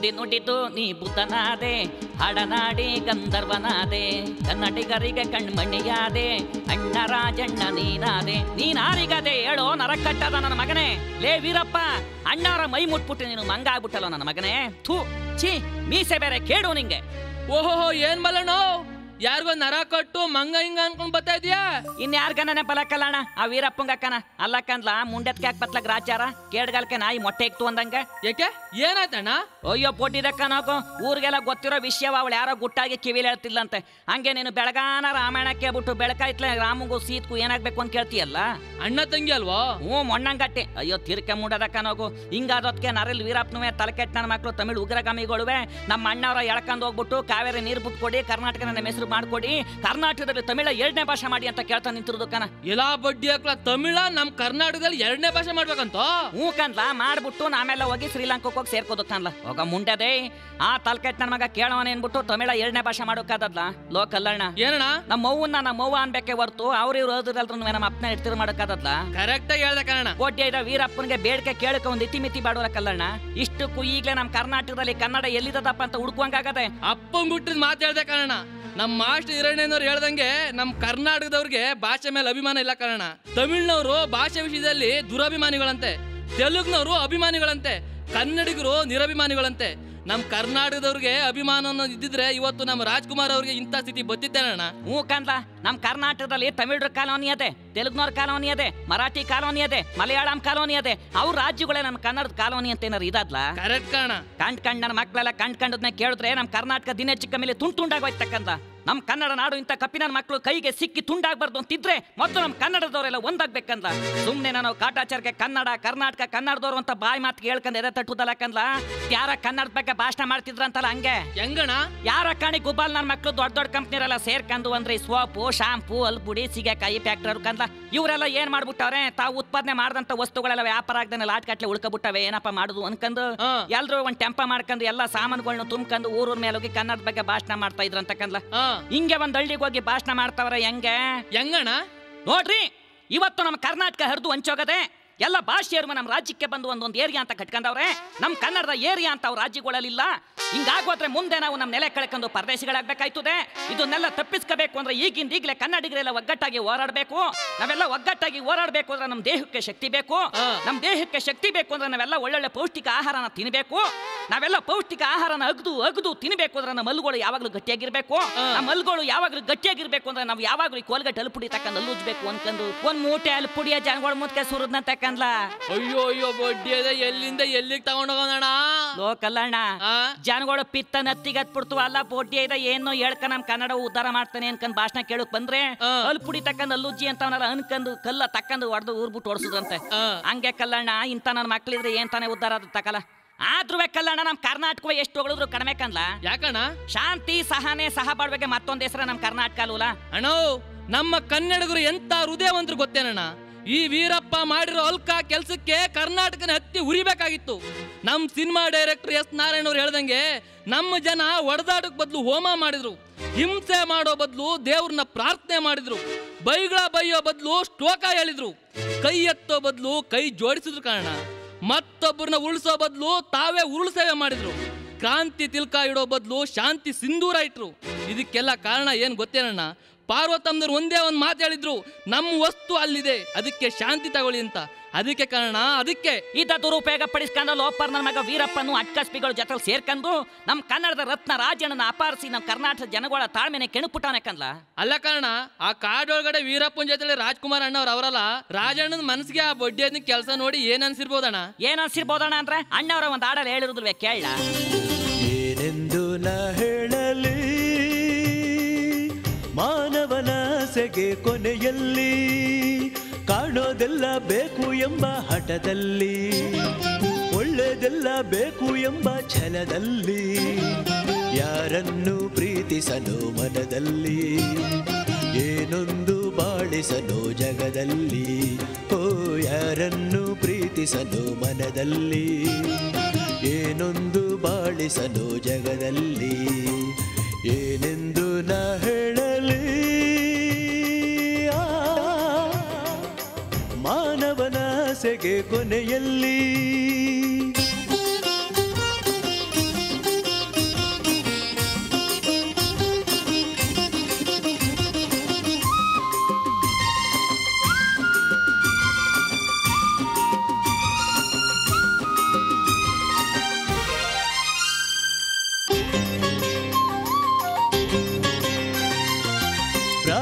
ನುಡಿದು ನೀ ಬುದ್ಧನಾದೆ ಹಡನಾಡಿ ಗಂಧರ್ವನಾದೆ ಕನ್ನಡಿಗರಿಗೆ ಕಣ್ಮಣಿಯಾದೆ ಅಣ್ಣ ರಾಜಣ್ಣ ನೀನಾದೆ ನೀನಾರಿಗದೆ ಹೇಳೋ ನರಕಟ್ಟದ ನನ್ನ ಮಗನೇ ಲೇ ವೀರಪ್ಪ ಅಣ್ಣಾರ ಮೈ ಮುಟ್ಬಿಟ್ಟು ನೀನು ಮಂಗ ಆಗ್ಬಿಟ್ಟಲ್ಲ ನನ್ನ ಮಗನೇ ಥೂ ಛೀ ಮೀಸೆ ಬೇರೆ ಕೇಳು ನಿಂಗೆ ಓಹೋ ಏನ್ ಮಲ್ಲಣ್ಣ ಯಾರಿಗೋ ನರ ಕಟ್ಟು ಮಂಗ ಹಿಂಗ ಅನ್ಕೊಂಡ್ ಬರ್ತಾ ಇದೀಯಾ ಇನ್ಯಾರ್ಗನ ನೆಪಲಕ್ಕಲ್ಲಣ್ಣ ಆ ವೀರಪ್ಪಂಗಕ್ಕನ ಅಲ್ಲಕ್ಕಂದ್ಲ ಮುಂಡೆತ್ಕೆ ಹಾಕ್ ಬತ್ಲ ಗ್ರಾಚಾರ ಕೇಡ್ಗಲ್ಕೆ ನಾಯಿ ಮೊಟ್ಟೆ ಇಕ್ತು ಅಂದಂಗ ಯಾಕೆ ಏನಾಯ್ತಣ್ಣ ಅಯ್ಯೋ ಪೊಟ್ಟಿದಕ್ಕ ನಾವು ಊರಿಗೆಲ್ಲ ಗೊತ್ತಿರೋ ವಿಷಯವ ಅವಳು ಯಾರೋ ಗುಟ್ಟಾಗಿ ಕಿವಿಲಿ ಹೇಳ್ತಿಲ್ಲಂತೆ ಹಂಗೆ ನೀನು ಬೆಳಗಾನ ರಾಮಾಯಣಕ್ಕೆ ಬಿಟ್ಟು ಬೆಳಕಾಯ್ತಲೆ ರಾಮಂಗು ಸೀತ್ಕು ಏನಾಗ್ಬೇಕು ಅಂತ ಕೇಳ್ತೀಯಲ್ಲ ಅಣ್ಣ ತಂಗಿ ಅಲ್ವೋ ಹ್ಞೂ ಮೊಣ್ಣಂಗಟ್ಟೆ ಅಯ್ಯೋ ತಿರ್ಕೆ ಮುಂಡದಕ್ಕ ನೋಗು ಹಿಂಗಾದೊತ್ಕೆ ನರಲ್ಲಿ ವೀರಪ್ಪನುವೆ ತಲೆಕೆಟ್ಟ ನನ್ನ ಮಕ್ಕಳು ತಮಿಳು ಉಗ್ರಗಾಮಿಗಳುವೆ ನಮ್ಮ ಅಣ್ಣವರ ಎಳ್ಕೊಂಡು ಹೋಗ್ಬಿಟ್ಟು ಕಾವೇರಿ ನೀರು ಬಿಟ್ಕೊಡಿ ಕರ್ನಾಟಕ ನನ್ನ ಹೆಸರು ಮಾಡ್ಕೊಡಿ ಕರ್ನಾಟಕದಲ್ಲಿ ತಮಿಳ ಎರಡನೇ ಭಾಷೆ ಮಾಡಿ ಅಂತ ಕೇಳ್ತಾ ನಿಂತಿರೋದಕ್ಕನ ಎಲ್ಲಾ ಬಡ್ಡಿ ಹಾಕ್ಲ ತಮಿಳ ನಮ್ ಕರ್ನಾಟಕದಲ್ಲಿ ಎರಡನೇ ಭಾಷೆ ಮಾಡ್ಬೇಕಂತ ಹ್ಞೂ ಕನ್ಲ ಮಾಡ್ಬಿಟ್ಟು ನಾಮೆಲ್ಲ ಹೋಗಿ ಶ್ರೀಲಂಕಕ್ಕೆ ಹೋಗಿ ಸೇರ್ಕೋದು ಕನ್ಲ ಹೋಗ ಮುಂಡೆದೆ ಆ ತಲ್ಕೆಟ್ ನನ್ನ ಮಗ ಕೇಳವನ ಏನ್ಬಿಟ್ಟು ತಮಿಳ ಎರಡನೇ ಭಾಷೆ ಮಾಡೋಕ್ಕಾದದ್ಲ ಲೋ ಕಲ್ಲಣ್ಣ ಏನಣ್ಣ ನಮ್ಮ ಅವ್ವನ್ನ ನಮ್ಮ ಅವ್ವ ಅನ್ಬೇಕೆ ಹೊರ್ತು ಅವ್ರ ಇವ್ರು ಓದಿರಲ್ರು ನಮ್ಮ ಅಪ್ಪನ ಇಡ್ತಿರ್ ಮಾಡೋಕ್ಕಾದದ್ಲ ಕರೆಕ್ಟ್ ಆಗಿ ಹೇಳ್ದೆ ಕಣ ಕೋಟೆ ಇರೋ ವೀರಪ್ಪನಿಗೆ ಬೇಡಿಕೆ ಕೇಳಕ ಒಂದು ಇತಿಮಿತಿ ಬಾಡೋರ ಕಲ್ಲಣ್ಣ ಇಷ್ಟಕ್ಕೂ ಈಗಲೇ ನಮ್ಮ ಕರ್ನಾಟಕದಲ್ಲಿ ಕನ್ನಡ ಎಲ್ಲಿದದಪ್ಪ ಅಂತ ಹುಡುಕುವಂಗಾಗದೆ ಅಪ್ಪಂಗ್ ಹುಟ್ಟಿದ ಮಾತು ಹೇಳ್ದೆ ಕಣ ನಮ್ಮ ಮಾಸ್ಟರ್ ಹಿರಣ್ಯನವ್ರು ಹೇಳ್ದಂಗೆ ನಮ್ ಕರ್ನಾಟಕದವ್ರಿಗೆ ಭಾಷೆ ಮೇಲೆ ಅಭಿಮಾನ ಇಲ್ಲ ಕಾರಣ ತಮಿಳ್ನವರು ಭಾಷೆ ವಿಷಯದಲ್ಲಿ ದುರಭಿಮಾನಿಗಳಂತೆ ತೆಲುಗ್ನವರು ಅಭಿಮಾನಿಗಳಂತೆ ಕನ್ನಡಿಗರು ನಿರಭಿಮಾನಿಗಳಂತೆ ನಮ್ ಕರ್ನಾಟಕದವ್ರಿಗೆ ಅಭಿಮಾನ ಅನ್ನೋದು ಇದ್ದಿದ್ರೆ ಇವತ್ತು ನಮ್ಮ ರಾಜ್ಕುಮಾರ್ ಅವ್ರಿಗೆ ಇಂಥ ಸ್ಥಿತಿ ಬತ್ತಿತ್ತೇನಣ್ಣ ಹ್ಞೂ ಕಂದ ನಮ್ಮ ಕರ್ನಾಟಕದಲ್ಲಿ ತಮಿಳ್ರ ಕಾಲೋನಿ ಅದೆ ತೆಲುಗ್ನವ್ರ ಕಾಲೋನಿ ಅದೆ ಮರಾಠಿ ಕಾಲೋನಿ ಅದೆ ಮಲಯಾಳಂ ಕಾಲೋನಿ ಅದೆ ಅವ್ರ ರಾಜ್ಯಗಳೇ ನಮ್ಮ ಕನ್ನಡದ ಕಾಲೋನಿ ಅಂತ ಏನಾರು ಇದಾದ್ಲ ಕರೆಕ್ಟ್ ಕಾರಣ ಕಂಡ್ ಕಂಡ್ ನನ್ನ ಮಕ್ಕಳೆಲ್ಲ ಕಂಡ್ ಕಂಡದ್ನ ಕೇಳಿದ್ರೆ ನಮ್ಮ ಕರ್ನಾಟಕ ದಿನ ಚಿಕ್ಕ ಮೇಲೆ ತುಂಡ್ ತುಂಡಾಗಿ ಹೋಯ್ತಕ್ಕಂತ ನಮ್ಮ ಕನ್ನಡ ನಾಡು ಇಂಥ ಕಪ್ಪಿನ ಮಕ್ಕಳು ಕೈಗೆ ಸಿಕ್ಕಿ ತುಂಡಾಗ್ಬಾರ್ದು ಅಂತಿದ್ರೆ ಮೊದಲು ನಮ್ಮ ಕನ್ನಡದವರೆಲ್ಲ ಒಂದಾಗ್ಬೇಕಂದ ಸುಮ್ಮನೆ ನಾನು ಕಾಟಾಚಾರಕ್ಕೆ ಕನ್ನಡ ಕರ್ನಾಟಕ ಕನ್ನಡದವ್ರು ಅಂತ ಬಾಯಿ ಮಾತು ಹೇಳ್ಕೊಂಡು ಎದೆ ತಟ್ಟುದಲ್ಲ ಕಂದ್ಲ ಯಾರ ಕನ್ನಡದ ಬಗ್ಗೆ ಭಾಷಣ ಮಾಡ್ತಿದ್ರಂತಲ್ಲ ಹಂಗೆ ಹೆಂಗಣ ಯಾರ ಕಾಣಿ ಗುಬ್ಬಲ್ ನನ್ನ ಮಕ್ಕಳು ದೊಡ್ಡ ದೊಡ್ಡ ಕಂಪ್ನಿರೆಲ್ಲ ಸೇರ್ಕಂದು ಅಂದ್ರೆ ಈ ಸೋಪು ಶಾಂಪು ಅಲ್ಪುಡಿ ಸೀಗೆಕಾಯಿ ಫ್ಯಾಕ್ಟರ್ ಕಂದ್ಲ ಇವರೆಲ್ಲ ಏನ್ ಮಾಡ್ಬಿಟ್ಟವ್ರೆ ತಾವು ಉತ್ಪಾದನೆ ಮಾಡಿದಂತ ವಸ್ತುಗಳೆಲ್ಲ ವ್ಯಾಪಾರ ಆಗದೆ ಲಾಟ್ ಕಟ್ಲೆ ಉಳ್ಕೊಬಿಟ್ಟವೆ ಏನಪ್ಪ ಮಾಡುದು ಅನ್ಕಂದು ಹಾ. ಎಲ್ರು ಒಂದ್ ಟೆಂಪ ಮಾಡ್ಕೊಂಡು ಎಲ್ಲ ಸಾಮಾನುಗಳನ್ನ ತುಂಬ್ಕೊಂಡು ಊರೂರ್ ಮೇಲೆ ಹೋಗಿ ಕನ್ನಡದ ಬಗ್ಗೆ ಭಾಷಣ ಮಾಡ್ತಾ ಇದ್ರಂತ ಕಂದ್ಲ ಹಾ ಹಿಂಗೆ ಒಂದ್ ಹಳ್ಳಿಗೆ ಹೋಗಿ ಭಾಷಣ ಮಾಡ್ತಾವ್ರೆ ಹೆಂಗೆ ಹೆಂಗಣ ನೋಡ್ರಿ ಇವತ್ತು ನಮ್ಮ ಕರ್ನಾಟಕ ಹರಿದು ಹಂಚೋಗದೆ ಎಲ್ಲ ಭಾಷೆಯರು ನಮ್ಮ ರಾಜ್ಯಕ್ಕೆ ಬಂದು ಒಂದೊಂದು ಏರಿಯಾ ಅಂತ ಕಟ್ಕೊಂಡವ್ರೆ ನಮ್ಮ ಕನ್ನಡದ ಏರಿಯಾ ಅಂತ ಅವ್ರ ರಾಜ್ಯಗಳಲ್ಲಿಲ್ಲ ಹಿಂಗಾಗೋದ್ರೆ ಮುಂದೆ ನಾವು ನಮ್ಮ ನೆಲೆ ಕಳ್ಕೊಂಡು ಪರದೇಶಿಗಳಾಗಬೇಕಾಯ್ತದೆ ಇದನ್ನೆಲ್ಲ ತಪ್ಪಿಸ್ಕೋಬೇಕು ಅಂದ್ರೆ ಈಗಿಂದ ಈಗಲೇ ಕನ್ನಡಿಗರೆಲ್ಲ ಒಗ್ಗಟ್ಟಾಗಿ ಹೋರಾಡಬೇಕು ನಾವೆಲ್ಲ ಒಗ್ಗಟ್ಟಾಗಿ ಹೋರಾಡಬೇಕು ಅಂದ್ರೆ ನಮ್ಮ ದೇಹಕ್ಕೆ ಶಕ್ತಿ ಬೇಕು ಹಾ. ನಮ್ಮ ದೇಹಕ್ಕೆ ಶಕ್ತಿ ಬೇಕು ಅಂದ್ರೆ ನಾವೆಲ್ಲ ಒಳ್ಳೊಳ್ಳೆ ಪೌಷ್ಟಿಕ ಆಹಾರನ ತಿನ್ನಬೇಕು ನಾವೆಲ್ಲ ಪೌಷ್ಟಿಕ ಆಹಾರನ ಅಗ್ದು ಅಗ್ದು ತಿನ್ನಬೇಕು ಅಂದ್ರೆ ನಮ್ಮ ಹಲ್ಲುಗಳು ಯಾವಾಗಲೂ ಗಟ್ಟಿಯಾಗಿರ್ಬೇಕು ಹಾ. ನಮ್ಮ ಹಲ್ಲುಗಳು ಯಾವಾಗಲೂ ಗಟ್ಟಿಯಾಗಿರ್ಬೇಕು ಅಂದ್ರೆ ನಾವು ಯಾವಾಗಲೂ ಈ ಕೋಲ್ಗಟ್ಟು ಅಲ್ಪುಡಿ ತಕ್ಕಂದು ಅಲ್ಲುಜ್ಬೇಕು ಅನ್ಕೊಂಡು ಒಂದ್ ಮೂಟೆ ಅಲ್ಪುಡಿಯ ಜನಗಳ ಮುದ್ಕೆ ಸುರದ್ನ ತಕ್ಕಂದ್ಲ ಅಯ್ಯೋ ಅಯ್ಯೋ ಬಡ್ಡಿ ಅದೇ ಎಲ್ಲಿಂದ ಎಲ್ಲಿಗೆ ತಗೊಂಡೋಗೋಣ ಲೋಕಲ್ಲಣ್ಣ ಆ ಜನಗಳು ಪಿತ್ತ ನತ್ತಿಗೆ ಹತ್ಬಿಡ್ತು ಅಲ್ಲ ಪೋಟಿ ಇದೆ ಏನೋ ಹೇಳ್ಕ ನಮ್ ಕನ್ನಡ ಉದ್ಧಾರ ಮಾಡ್ತಾನೆ ಅನ್ಕೊಂಡ್ ಭಾಷಣ ಕೇಳಕ್ ಬಂದ್ರೆ ಹಾ. ಅಲ್ಪುಡಿ ತಕ್ಕಂದ್ ಅಲ್ಲುಜ್ಜಿ ಅಂತವನೆಲ್ಲ ಅನ್ಕಂದು ಕಲ್ಲ ತಕ್ಕಂದು ಹೊಡೆದು ಊರ್ಬಿಟ್ಟು ಹೊಡ್ಸುದಂತೆ ಆ. ಹಂಗೆ ಕಲ್ಲಣ್ಣ ಇಂಥ ನನ್ನ ಮಕ್ಳಿದ್ರೆ ಏನ್ ತಾನೇ ಉದ್ಧಾರ ಆದ ತಕಲ್ಲ ಆದ್ರೂ ಕಲ್ಲಣ್ಣ ನಮ್ ಕರ್ನಾಟಕ ಎಷ್ಟು ಹೊಗಳಿದ್ರು ಕಡಿಮೆ ಕನ್ಲ ಯಾಕಣ್ಣ ಶಾಂತಿ ಸಹನೆ ಸಹಬಾಳ್ವೆಗೆ ಮತ್ತೊಂದ್ ಹೆಸರ ನಮ್ ಕರ್ನಾಟಕ ಅಲ್ವಲ್ಲ ಅಣ್ಣ ನಮ್ಮ ಕನ್ನಡಿಗರು ಎಂತ ಹೃದಯವಂತರು ಗೊತ್ತೇನಣ್ಣ ಈ ವೀರಪ್ಪ ಮಾಡಿರೋ ಅಲ್ಕ ಕೆಲ್ಸಕ್ಕೆ ಕರ್ನಾಟಕನ ಹತ್ತಿ ಉರಿಬೇಕಾಗಿತ್ತು ನಮ್ಮ ಸಿನಿಮಾ ಡೈರೆಕ್ಟರ್ ಎಸ್ ನಾರಾಯಣ ಅವ್ರು ಹೇಳ್ದಂಗೆ ನಮ್ಮ ಜನ ಒಡೆದಾಟಕ್ ಬದಲು ಹೋಮ ಮಾಡಿದ್ರು ಹಿಂಸೆ ಮಾಡೋ ಬದಲು ದೇವ್ರನ್ನ ಪ್ರಾರ್ಥನೆ ಮಾಡಿದ್ರು ಬೈಗಳ ಬೈಯೋ ಬದಲು ಶ್ಲೋಕ ಹೇಳಿದ್ರು ಕೈ ಎತ್ತೋ ಬದಲು ಕೈ ಜೋಡಿಸಿದ್ರು ಕಾರಣ ಮತ್ತೊಬ್ಬರನ್ನ ಉರುಳಿಸೋ ಬದಲು ತಾವೇ ಉರುಳು ಸೇವೆ ಮಾಡಿದ್ರು ಕ್ರಾಂತಿ ತಿಲ್ಕ ಇಡೋ ಬದಲು ಶಾಂತಿ ಸಿಂಧೂರ ಇಟ್ರು ಇದಕ್ಕೆಲ್ಲ ಕಾರಣ ಏನ್ ಗೊತ್ತೇನಣ್ಣ ಪಾರ್ವತಮ್ಮನವ್ರು ಒಂದೇ ಒಂದು ಮಾತು ಹೇಳಿದ್ರು ನಮ್ಮ ವಸ್ತು ಅಲ್ಲಿದೆ ಅದಕ್ಕೆ ಶಾಂತಿ ತಗೊಳ್ಳಿ ಅಂತ ಅದಕ್ಕೆ ಕಾರಣ ಅದಕ್ಕೆ ಇದ್ದ ದುರುಪಯೋಗ ಪಡಿಸ್ಕೊಂಡು ಲೋಪರ್ ನನ್ನ ಮಗ ವೀರಪ್ಪನು ಅಟ್ಕಸ್ಪಿಗಳ ಜೊತೆ ಸೇರ್ಕೊಂಡು ನಮ್ಮ ಕನ್ನಡದ ರತ್ನ ರಾಜಣ್ಣನ ಅಪಾರಿಸಿ ನಮ್ಮ ಕರ್ನಾಟಕ ಜನಗಳ ತಾಳ್ಮೆನೆ ಕೆಣಪುಟ್ಟವನೆ ಕಂದ್ಲ ಅಲ್ಲ ಕಾರಣ ಆ ಕಾಡೊಳಗಡೆ ವೀರಪ್ಪನ ಜೊತೆ ರಾಜ್ಕುಮಾರ್ ಅಣ್ಣವ್ರು ಅವರಲ್ಲ ರಾಜಣ್ಣನ ಮನಸ್ಸಿಗೆ ಆ ಬಡ್ಡಿ ಅದನ್ನ ಕೆಲಸ ನೋಡಿ ಏನ್ ಅನ್ಸಿರ್ಬೋದಣ್ಣ ಏನ್ ಅನ್ಸಿರ್ಬೋದಣ್ಣ ಅಂದ್ರೆ ಅಣ್ಣವರ ಒಂದು ಹಾಡಲ್ಲಿ ಹೇಳಿರುದ್ರವೆ ಕೇಳ ಏನೆಂದು ನಾ ಹೇಳಲಿ ಮಾನವನ ಸೆಗೆ ಕೊನೆಯಲ್ಲಿ ಕಾಣೋದೆಲ್ಲ ಬೇಕು ಎಂಬ ಹಠದಲ್ಲಿ ಒಳ್ಳೆದೆಲ್ಲ ಬೇಕು ಎಂಬ ಛಲದಲ್ಲಿ ಯಾರನ್ನು ಪ್ರೀತಿಸಲು ಮನದಲ್ಲಿ ಏನೊಂದು ಬಾಳಿಸಲು ಜಗದಲ್ಲಿ ಓ ಯಾರನ್ನು ಪ್ರೀತಿಸಲು ಮನದಲ್ಲಿ ಏನೊಂದು ಬಾಳಿಸಲು ಜಗದಲ್ಲಿ ಏನೆಂದು ನಾ ಹೇಳಲಿ ಆ, ಮಾನವನ ಸೆಗೆ ಕೊನೆಯಲ್ಲಿ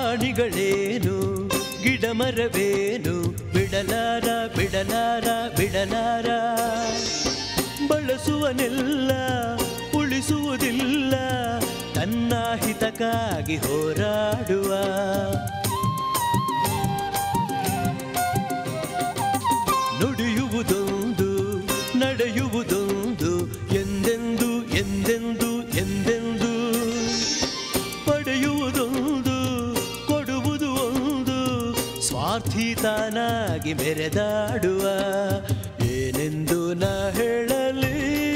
ಪ್ರಾಣಿಗಳೇನು ಗಿಡ ಮರವೇನು ಬಿಡಲಾರ ಬಿಡಲಾರ ಬಿಡಲಾರ ಬಳಸುವನೆಲ್ಲ ಉಳಿಸುವುದಿಲ್ಲ ತನ್ನ ಹಿತಕ್ಕಾಗಿ ಹೋರಾಡುವ ನುಡಿಯುವುದೊಂದು ನಡೆಯುವುದೊಂದು ಎಂದೆಂದು ಎಂದೆಂದು ಎಂದೆಂದು ಪಡೆಯುವುದೊಂದು ಕೊಡುವುದು ಒಂದು ಸ್ವಾರ್ಥಿ ತಾನಾಗಿ ಮೆರೆದಾಡುವ ಏನೆಂದು ನಾ ಹೇಳಲಿ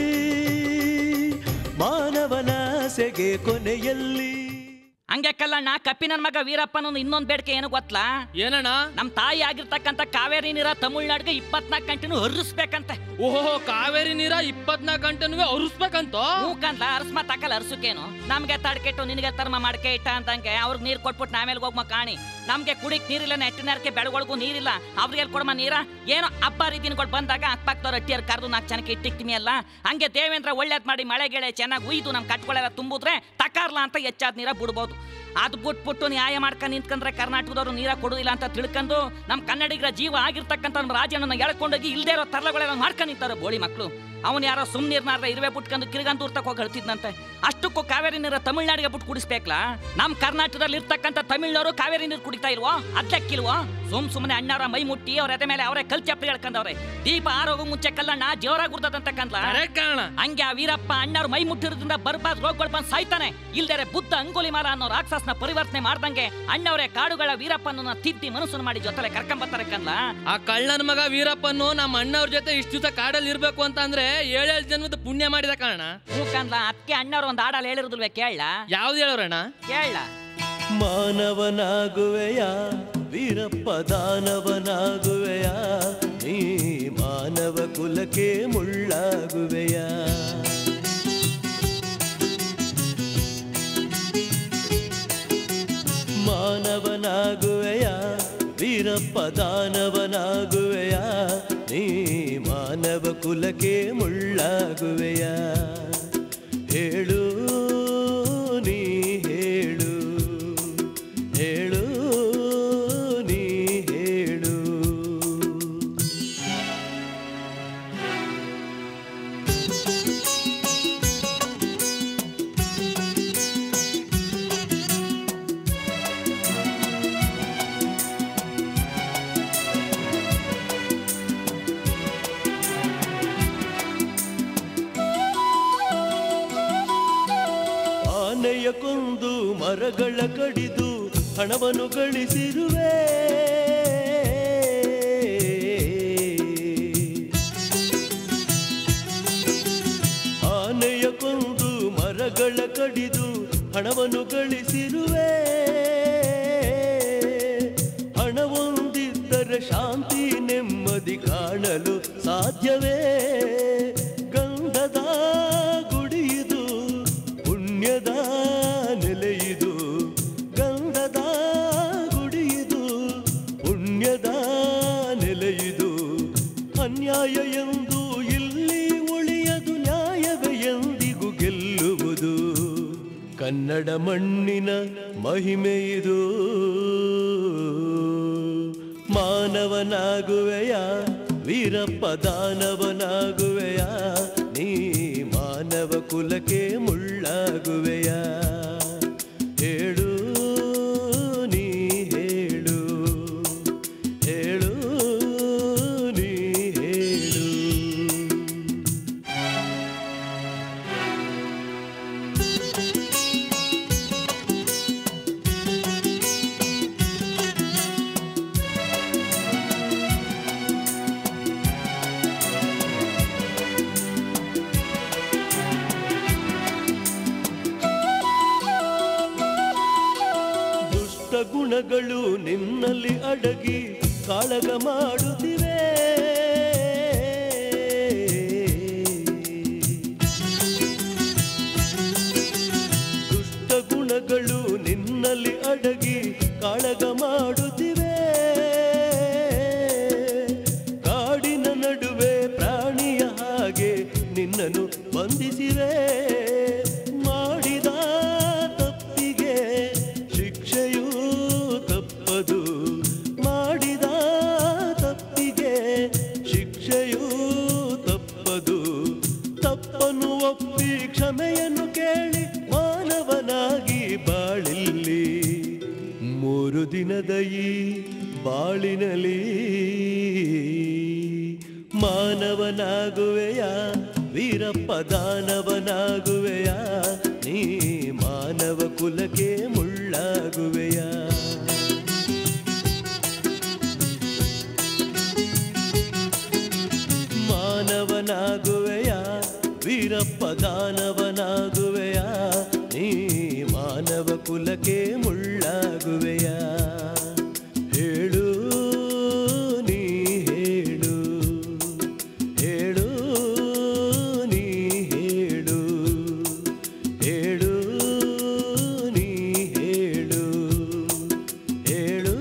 ಮಾನವನಾಸೆಗೆ ಕೊನೆಯಲ್ಲಿ ಹಂಗೆ ಕಲ್ಲಣ್ಣ ಕಪ್ಪಿನ ಮಗ ವೀರಪ್ಪನ ಇನ್ನೊಂದ್ ಬೇಡಿಕೆ ಏನು ಗೊತ್ತಲಾ ಏನಣ್ಣ ನಮ್ ತಾಯಿ ಆಗಿರ್ತಕ್ಕಂಥ ಕಾವೇರಿ ನೀರ ತಮಿಳ್ನಾಡಿಗೆ ಇಪ್ಪತ್ನಾಲ್ಕು ಗಂಟೆನೂ ಹರಿಸ್ಬೇಕಂತೆ ಓಹೋ ಕಾವೇರಿ ನೀರ ಇಪ್ಪತ್ನಾಲ್ಕು ಗಂಟೆನೂ ಅರಿಸ್ಬೇಕಂತ ಮೂಕಂದ್ಲ ಅರ್ಸ್ಮ ತಕಲ್ ಅರ್ಸುಕೇನು ನಮ್ಗೆ ತಡ್ಕೆಟ್ಟು ನಿನಗೆ ತರ್ಮ ಮಾಡ್ಕೆ ಇಟ್ಟ ಅಂತಂಗೆ ಅವ್ರಿಗೆ ನೀರ್ ಕೊಟ್ಬಿಟ್ಟು ನಾಮೇಲೆ ಹೋಗ್ಮ ಕಾಣಿ ನಮ್ಗೆ ಕುಡಿಕ್ ನೀರಿಲ್ಲ ನೆಟ್ಟಿನರ್ಕೆ ಬೆಳಗೊಳಗೂ ನೀರಿಲ್ಲ ಅವ್ರಿಗೆ ಕೊಡಮ ನೀರ ಏನೋ ಹಬ್ಬ ರೀತಿನ್ಗಳು ಬಂದಾಗ ಅಕ್ಕಪಕ್ಕದವ್ರ ಅಟ್ಟಿಯರ್ ಕರೆದು ನಾಲ್ಕು ಜನಕ್ಕೆ ಇಟ್ಟಿಕ್ತಿಮಿ ಅಲ್ಲ ಹಂಗೆ ದೇವೇಂದ್ರ ಒಳ್ಳೇದ್ ಮಾಡಿ ಮಳೆ ಗಿಳೆ ಚೆನ್ನಾಗಿ ಉಯ್ದು ನಮ್ ಕಟ್ಗಳೆಲ್ಲ ತುಂಬುದ್ರೆ ತಕಾರ್ಲ ಅಂತ ಹೆಚ್ಚಾದ ನೀರ ಬಿಡ್ಬೋದು ಅದು ಬಿಟ್ಬಿಟ್ಟು ನ್ಯಾಯ ಮಾಡ್ಕೊಂಡು ನಿಂತ್ಕೊಂಡ್ರೆ ಕರ್ನಾಟಕದವ್ರು ನೀರ ಕೊಡುದಿಲ್ಲ ಅಂತ ತಿಳ್ಕೊಂಡು ನಮ್ಮ ಕನ್ನಡಿಗರ ಜೀವ ಆಗಿರ್ತಕ್ಕಂಥ ನಮ್ಮ ರಾಜ್ಯನ ಎಳ್ಕೊಂಡೋಗಿ ಇಲ್ದೇ ಇರೋ ತರಲೆಗಳೆಲ್ಲ ಮಾಡ್ಕೊಂಡು ನಿಂತಾರೆ ಬೋಳಿ ಮಕ್ಕಳು ಅವನು ಯಾರೋ ಸುಮ್ನೀರ್ನಾರ್ದ ಇರುವೆ ಬಿಟ್ಕೊಂಡು ಕಿರ್ಗಂತೂರ್ ಹೋಗಿ ಹೇಳ್ತಿದ್ನಂತೆ ಅಷ್ಟಕ್ಕೂ ಕಾವೇರಿ ನೀರ ತಮಿಳ್ನಾಡಿಗೆ ಬಿಟ್ಟು ಕುಡಿಸ್ಬೇಕಲ್ಲ ನಮ್ಮ ಕರ್ನಾಟಕದಲ್ಲಿ ಇರ್ತಕ್ಕಂಥ ತಮಿಳ್ನವರು ಕಾವೇರಿ ನೀರು ಕುಡಿತಾ ಇಲ್ವೋ ಅದ್ದಕ್ಕಿಲ್ವೋ ಸುಮ್ ಸುಮ್ಮನೆ ಅಣ್ಣಾರ ಮೈ ಮುಟ್ಟಿ ಅವ್ರ ಎದೆ ಮೇಲೆ ಅವರೇ ಕಲ್ ಚಪ್ಪಲಿ ಹೇಳ್ಕೊಂಡವ್ರೆ ದೀಪ ಆರೋಗೋ ಮುಂಚೆ ಕಲ್ಲಣ್ಣ ಜೋರಾಗಿ ಗುರ್ತದಂತ ಕಂದ್ಲ ಕರೆಕ್ಟ್ ಕಾರಣ ಹಂಗೆ ಆ ವೀರಪ್ಪ ಅಣ್ಣವ್ರ ಮೈ ಮುಟ್ಟಿರೋದ್ರಿಂದ ಬರ್ಬಾದ್ ರೋಗಗಳು ಬಂದು ಸಾಯ್ತಾನೆ ಇಲ್ದರೆ ಬುದ್ಧ ಅಂಗುಲಿಮಾಲ ಅನ್ನೋ ರಾಕ್ಷಸನ ಪರಿವರ್ತನೆ ಮಾಡ್ದಂಗೆ ಅಣ್ಣವರೇ ಕಾಡುಗಳ ವೀರಪ್ಪನನ್ನ ತಿದ್ದಿ ಮನಸ್ಸನ್ನು ಮಾಡಿ ಜೊತೆಲೆ ಕರ್ಕೊಂಬರ್ತಾರೆ ಕನ್ಲ ಆ ಕಳ್ಳನ ಮಗ ವೀರಪ್ಪನು ನಮ್ಮ ಅಣ್ಣವ್ರ ಜೊತೆ ಇಷ್ಟು ದಿವಸ ಕಾಡಲ್ಲಿ ಇರ್ಬೇಕು ಅಂತ ಅಂದ್ರೆ ಏಳೇಳು ಜನ್ಮದ ಪುಣ್ಯ ಮಾಡಿದ ಕಾರಣ ಮೂಕಂದ್ಲ ಅದಕ್ಕೆ ಅಣ್ಣವ್ರು ಒಂದು ಹಾಡಲ್ಲಿ ಹೇಳಿರೋದಿಲ್ವೇ ಕೇಳ ಯಾವ್ದು ಹೇಳೋರಣ್ಣ ಕೇಳ ಮಾನವನಾಗುವೆಯ ವೀರಪ್ಪ ದಾನವನಾಗುವೆಯ ನೀ ಮಾನವ ಕುಲಕ್ಕೆ ಮುಳ್ಳಾಗುವೆಯ ಮಾನವನಾಗುವೆಯ ವೀರಪ್ಪ ದಾನವನಾಗುವೆಯ ನೀ ಮಾನವ ಕುಲಕ್ಕೆ ಮುಳ್ಳಾಗುವೆಯ ಹೇಳು ನೀ ಹೇಳು ಹೇಳು ನೀ ಹೇಳು ಆನೆಯ ಕೊಂದು ಮರಗಳ ಕಡಿದು ಹಣವನ್ನು ಗಳಿಸಿರುವೆ ಆನೆಯ ಕೊಂದು ಮರಗಳ ಕಡಿದು ಹಣವನ್ನು ಗಳಿಸಿರುವೆ ಹಣವೊಂದಿದ್ದರೆ ಶಾಂತಿ ನೆಮ್ಮದಿ ಕಾಣಲು ಸಾಧ್ಯವೇ ಗಂಧದ ಗುಡಿಯಿದು ಪುಣ್ಯದ ನೆಲೆಯಿದು ಗಂಧದ ಗುಡಿಯಿದು ಪುಣ್ಯದ ನೆಲೆಯಿದು ಅನ್ಯಾಯ ಎಂದು ಇಲ್ಲಿ ಉಳಿಯದು ನ್ಯಾಯವೇ ಎಂದಿಗೂ ಗೆಲ್ಲುವುದು ಕನ್ನಡ ಮಣ್ಣಿನ ಮಹಿಮೆಯಿದು ಮಾನವನಾಗುವೆಯ ವೀರಪ್ಪ ದಾನವನಾಗುವೆಯ ನೀ ಮಾನವ ಕುಲಕ್ಕೆ ಮುಳ್ಳಾಗುವೆಯ ಹೇಳು ನೀ ಹೇಳು ಹೇಳು ನೀ ಹೇಳು ದುಷ್ಟ ಗುಣಗಳು ನಿನ್ನಲ್ಲಿ ಅಡಗಿ ಕಾಳಗ ಮಾಡುತ್ತಿವೆ ದುಷ್ಟ ಗುಣಗಳು ನಿನ್ನಲ್ಲಿ ಅಡಗಿ ಕಾಳಗ ಮಾಡುತ್ತಿವೆ ಕಾಡಿನ ನಡುವೆ ಪ್ರಾಣಿಯ ಹಾಗೆ ನಿನ್ನನ್ನು ಬಂಧಿಸಿವೆ ಮಾಡಿದ ತಪ್ಪಿಗೆ ಶಿಕ್ಷೆಯೂ ದಿನದ ಈ ಬಾಳಿನಲಿ ಮಾನವನಾಗುವೆಯ ವೀರಪ್ಪ ದಾನವನಾಗುವೆಯ ನೀ ಮಾನವ ಕುಲಕ್ಕೆ ಮುಳ್ಳಾಗುವೆಯ ಮಾನವನಾಗುವೆಯ ವೀರಪ್ಪ ದಾನವನಾಗುವೆಯ ನೀ ಮಾನವ ಕುಲಕ್ಕೆ ಮುಳ್ಳಾಗುವೆಯ ಹೇಳು ನೀ ಹೇಳು ಹೇಳು ನೀ ಹೇಳು ಹೇಳು ನೀ ಹೇಳು ಹೇಳು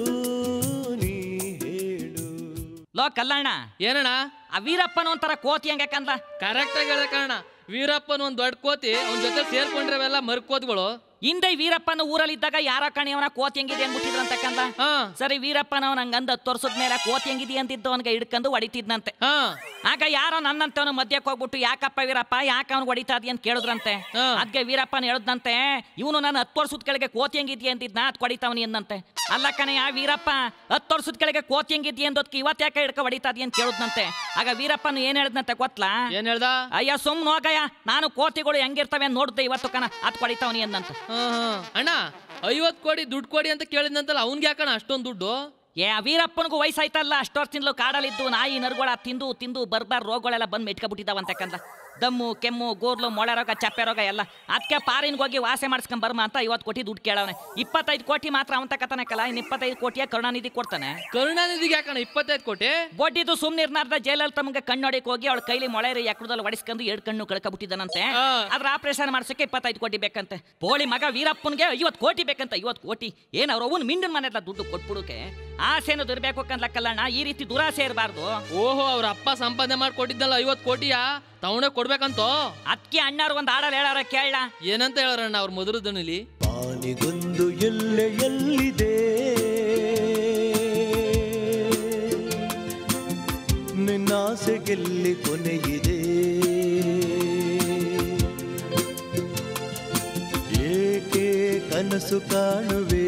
ನೀ ಹೇಳು ಲೋ ಕಲ್ಲಣ್ಣ ಏನಣ್ಣ ಆ ವೀರಪ್ಪನ ಒಂಥರ ಕೋತಿ ಹಂಗೆ ಕಂದ ಕರೆಕ್ಟ್ ಆಗಿ ಹೇಳ್ದೆ ಕಾರಣ ವೀರಪ್ಪನ ಒಂದ್ ದೊಡ್ಡ ಕೋತಿ ಅವನ ಜೊತೆ ಸೇರ್ಕೊಂಡಿರವೆಲ್ಲ ಮರ್ಕೋತ್ಗಳು ಹಿಂದೆ ವೀರಪ್ಪನ ಊರಲ್ಲಿದ್ದಾಗ ಯಾರ ಕಣಿಯವನ ಕೋತಿ ಹೆಂಗಿದೆ ಅಂದ್ಬಿಟ್ಟಿದ್ರು ಅಂತ ಕಂದ ಹಾ ಸರಿ ವೀರಪ್ಪನ ಅವನ ಅಂದ ಹತ್ತು ವರ್ಷದ ಮೇಲೆ ಕೋತಿ ಹೆಂಗಿದೆ ಅಂತಿದ್ದು ಅವನಿಗೆ ಹಿಡ್ಕೊಂಡು ಹೊಡಿತಿದ್ನಂತೆ ಹಾ ಆಗ ಯಾರೋ ನನ್ನಂತವನು ಮಧ್ಯಕ್ಕೆ ಹೋಗ್ಬಿಟ್ಟು ಯಾಕಪ್ಪ ವೀರಪ್ಪ ಯಾಕೆ ಅವ್ನು ಹೊಡಿತಾದಿ ಅಂತ ಕೇಳಿದ್ರಂತೆ ಹಾ. ಅದಕ್ಕೆ ವೀರಪ್ಪನ ಹೇಳದ್ನಂತೆ ಇವನು ನಾನು ಹತ್ತು ವರ್ಷದ ಕೆಳಗೆ ಕೋತಿ ಹೆಂಗಿದ್ಯ ಅಂತಿದ್ನ ಅದ್ ಹೊಡಿತಾವನಿ ಎಂದಂತೆ ಅಲ್ಲ ಕಣಯ್ಯ ವೀರಪ್ಪ ಹತ್ತು ವರ್ಷದ ಕೆಳಗೆ ಕೋತಿ ಹೆಂಗಿದ್ಯ ಅಂದೋದ್ಕೆ ಇವತ್ತು ಯಾಕೆ ಹಿಡ್ಕೊ ಹೊಡಿತಾದಿ ಅಂತ ಕೇಳಿದ್ನಂತೆ ಆಗ ವೀರಪ್ಪನು ಏನ್ ಹೇಳದ್ನಂತೆ ಗೊತ್ತಾ ಏನ್ ಹೇಳ್ದ ಅಯ್ಯ ಸುಮ್ನೆ ಹೋಗಯ್ಯ ನಾನು ಕೋತಿಗಳು ಹೆಂಗಿರ್ತವೆ ಅಂತ ನೋಡ್ದೆ ಇವತ್ತು ಕಣ ಅದ್ ಹೊಡಿತಾವನಿ ಎಂದಂತೆ ಹಾ ಹಾ ಅಣ್ಣ ಐವತ್ ಕೋಟಿ ದುಡ್ಡು ಕೊಡಿ ಅಂತ ಕೇಳಿದ್ನಂತಲ್ಲ ಅವ್ನ್ಗೆ ಯಾಕಣ ಅಷ್ಟೊಂದು ದುಡ್ಡು ಏ ಆ ವೀರಪ್ಪನಿಗೂ ವಯಸ್ಸಾಯ್ತಲ್ಲ ಅಷ್ಟು ವರ್ಷದಿಂದಲೂ ಕಾಡಲ್ಲಿದ್ದು ನಾಯಿ ನರ್ಗೊಳ ತಿಂದು ತಿಂದು ಬರ್ಬಾರ್ ರೋಗಗಳೆಲ್ಲ ಬಂದು ಮೆಟ್ಕೊಬಿಟ್ಟಿದ್ದಾವಂತೆ ಕಂದ ದಮ್ಮು ಕೆಮ್ಮು ಗೋರ್ಲು ಮೊಳೆ ರೋಗ ಚಪ್ಪೆ ರೋಗ ಎಲ್ಲ ಅದಕ್ಕೆ ಪಾರಿನ್ಗೆ ಹೋಗಿ ವಾಸೆ ಮಾಡಿಸ್ಕೊಂಡ್ ಬರ್ಮ ಅಂತ ಐವತ್ತು ಕೋಟಿ ದುಡ್ಡು ಕೇಳವನೆ ಇಪ್ಪತ್ತೈದು ಕೋಟಿ ಮಾತ್ರ ಅವನ ತಕತಾನಕ್ಕಲ್ಲ ಇನ್ನು ಇಪ್ಪತ್ತೈದು ಕೋಟಿಯ ಕರುಣಾನಿಧಿ ಕೊಡ್ತಾನೆ ಕರುಣಾನಿಧಿಗೆ ಯಾಕಣ ಇಪ್ಪತ್ತೈದು ಕೋಟಿ ಬೊಡ್ಡಿದು ಸುಮ್ನಿರ್ನಾರ್ದ ಜೈಲಲ್ಲಿ ತಮಗೆ ಕಣ್ಣೊಡಿಗೆ ಹೋಗಿ ಅವಳ ಕೈಲಿ ಮೊಳೆ ಎಕ್ಕಡದಲ್ಲಿ ಹೊಡಿಸ್ಕೊಂಡು ಎರಡು ಕಣ್ಣು ಕಳ್ಕೊಬಿಟ್ಟಿದ್ದಾನಂತೆ ಆ. ಅದ್ರ ಆಪರೇಷನ್ ಮಾಡ್ಸಕ್ಕೆ ಇಪ್ಪತ್ತೈದು ಕೋಟಿ ಬೇಕಂತೆ ಪೋಳಿ ಮಗ ವೀರಪ್ಪನ್ಗೆ ಐವತ್ತು ಕೋಟಿ ಬೇಕಂತ ಐವತ್ತು ಕೋಟಿ ಏನ್ ಅವ್ರ ಅವನ್ ಮಿಂಡಿನ ಮನೆಲ್ಲ ದುಡ್ಡು ಕೊಟ್ಬಿಡುಕೆ ಆಸೆನು ಇರ್ಬೇಕು ಕಂದ್ಲಕ್ಕಲ್ಲಣ್ಣ ಈ ರೀತಿ ದುರಾಸೆ ಇರಬಾರ್ದು ಓಹೋ ಅವ್ರ ಅಪ್ಪ ಸಂಪಾದನೆ ಮಾಡಿ ಕೊಟ್ಟಿದ್ದಲ್ಲ ಐವತ್ ಕೋಟಿಯ ತವಣೆ ಕೊಡ್ಬೇಕಂತೋ ಅದಕ್ಕೆ ಅಣ್ಣವ್ರು ಒಂದು ಹಾಡಲ್ಲಿ ಹೇಳಾರ ಕೇಳ ಏನಂತ ಹೇಳೋರಣ್ಣ ಅವ್ರ ಮಧುರ ದನಿಲಿ ಪಾನಿಗೊಂದು ಎಲ್ಲೆ ಎಲ್ಲಿದೆ ನಿನ್ನಾಸೆಗೆಲ್ಲಿ ಕೊನೆಯಿದೆ ಏಕೆ ಕನಸು ಕಾಣುವೆ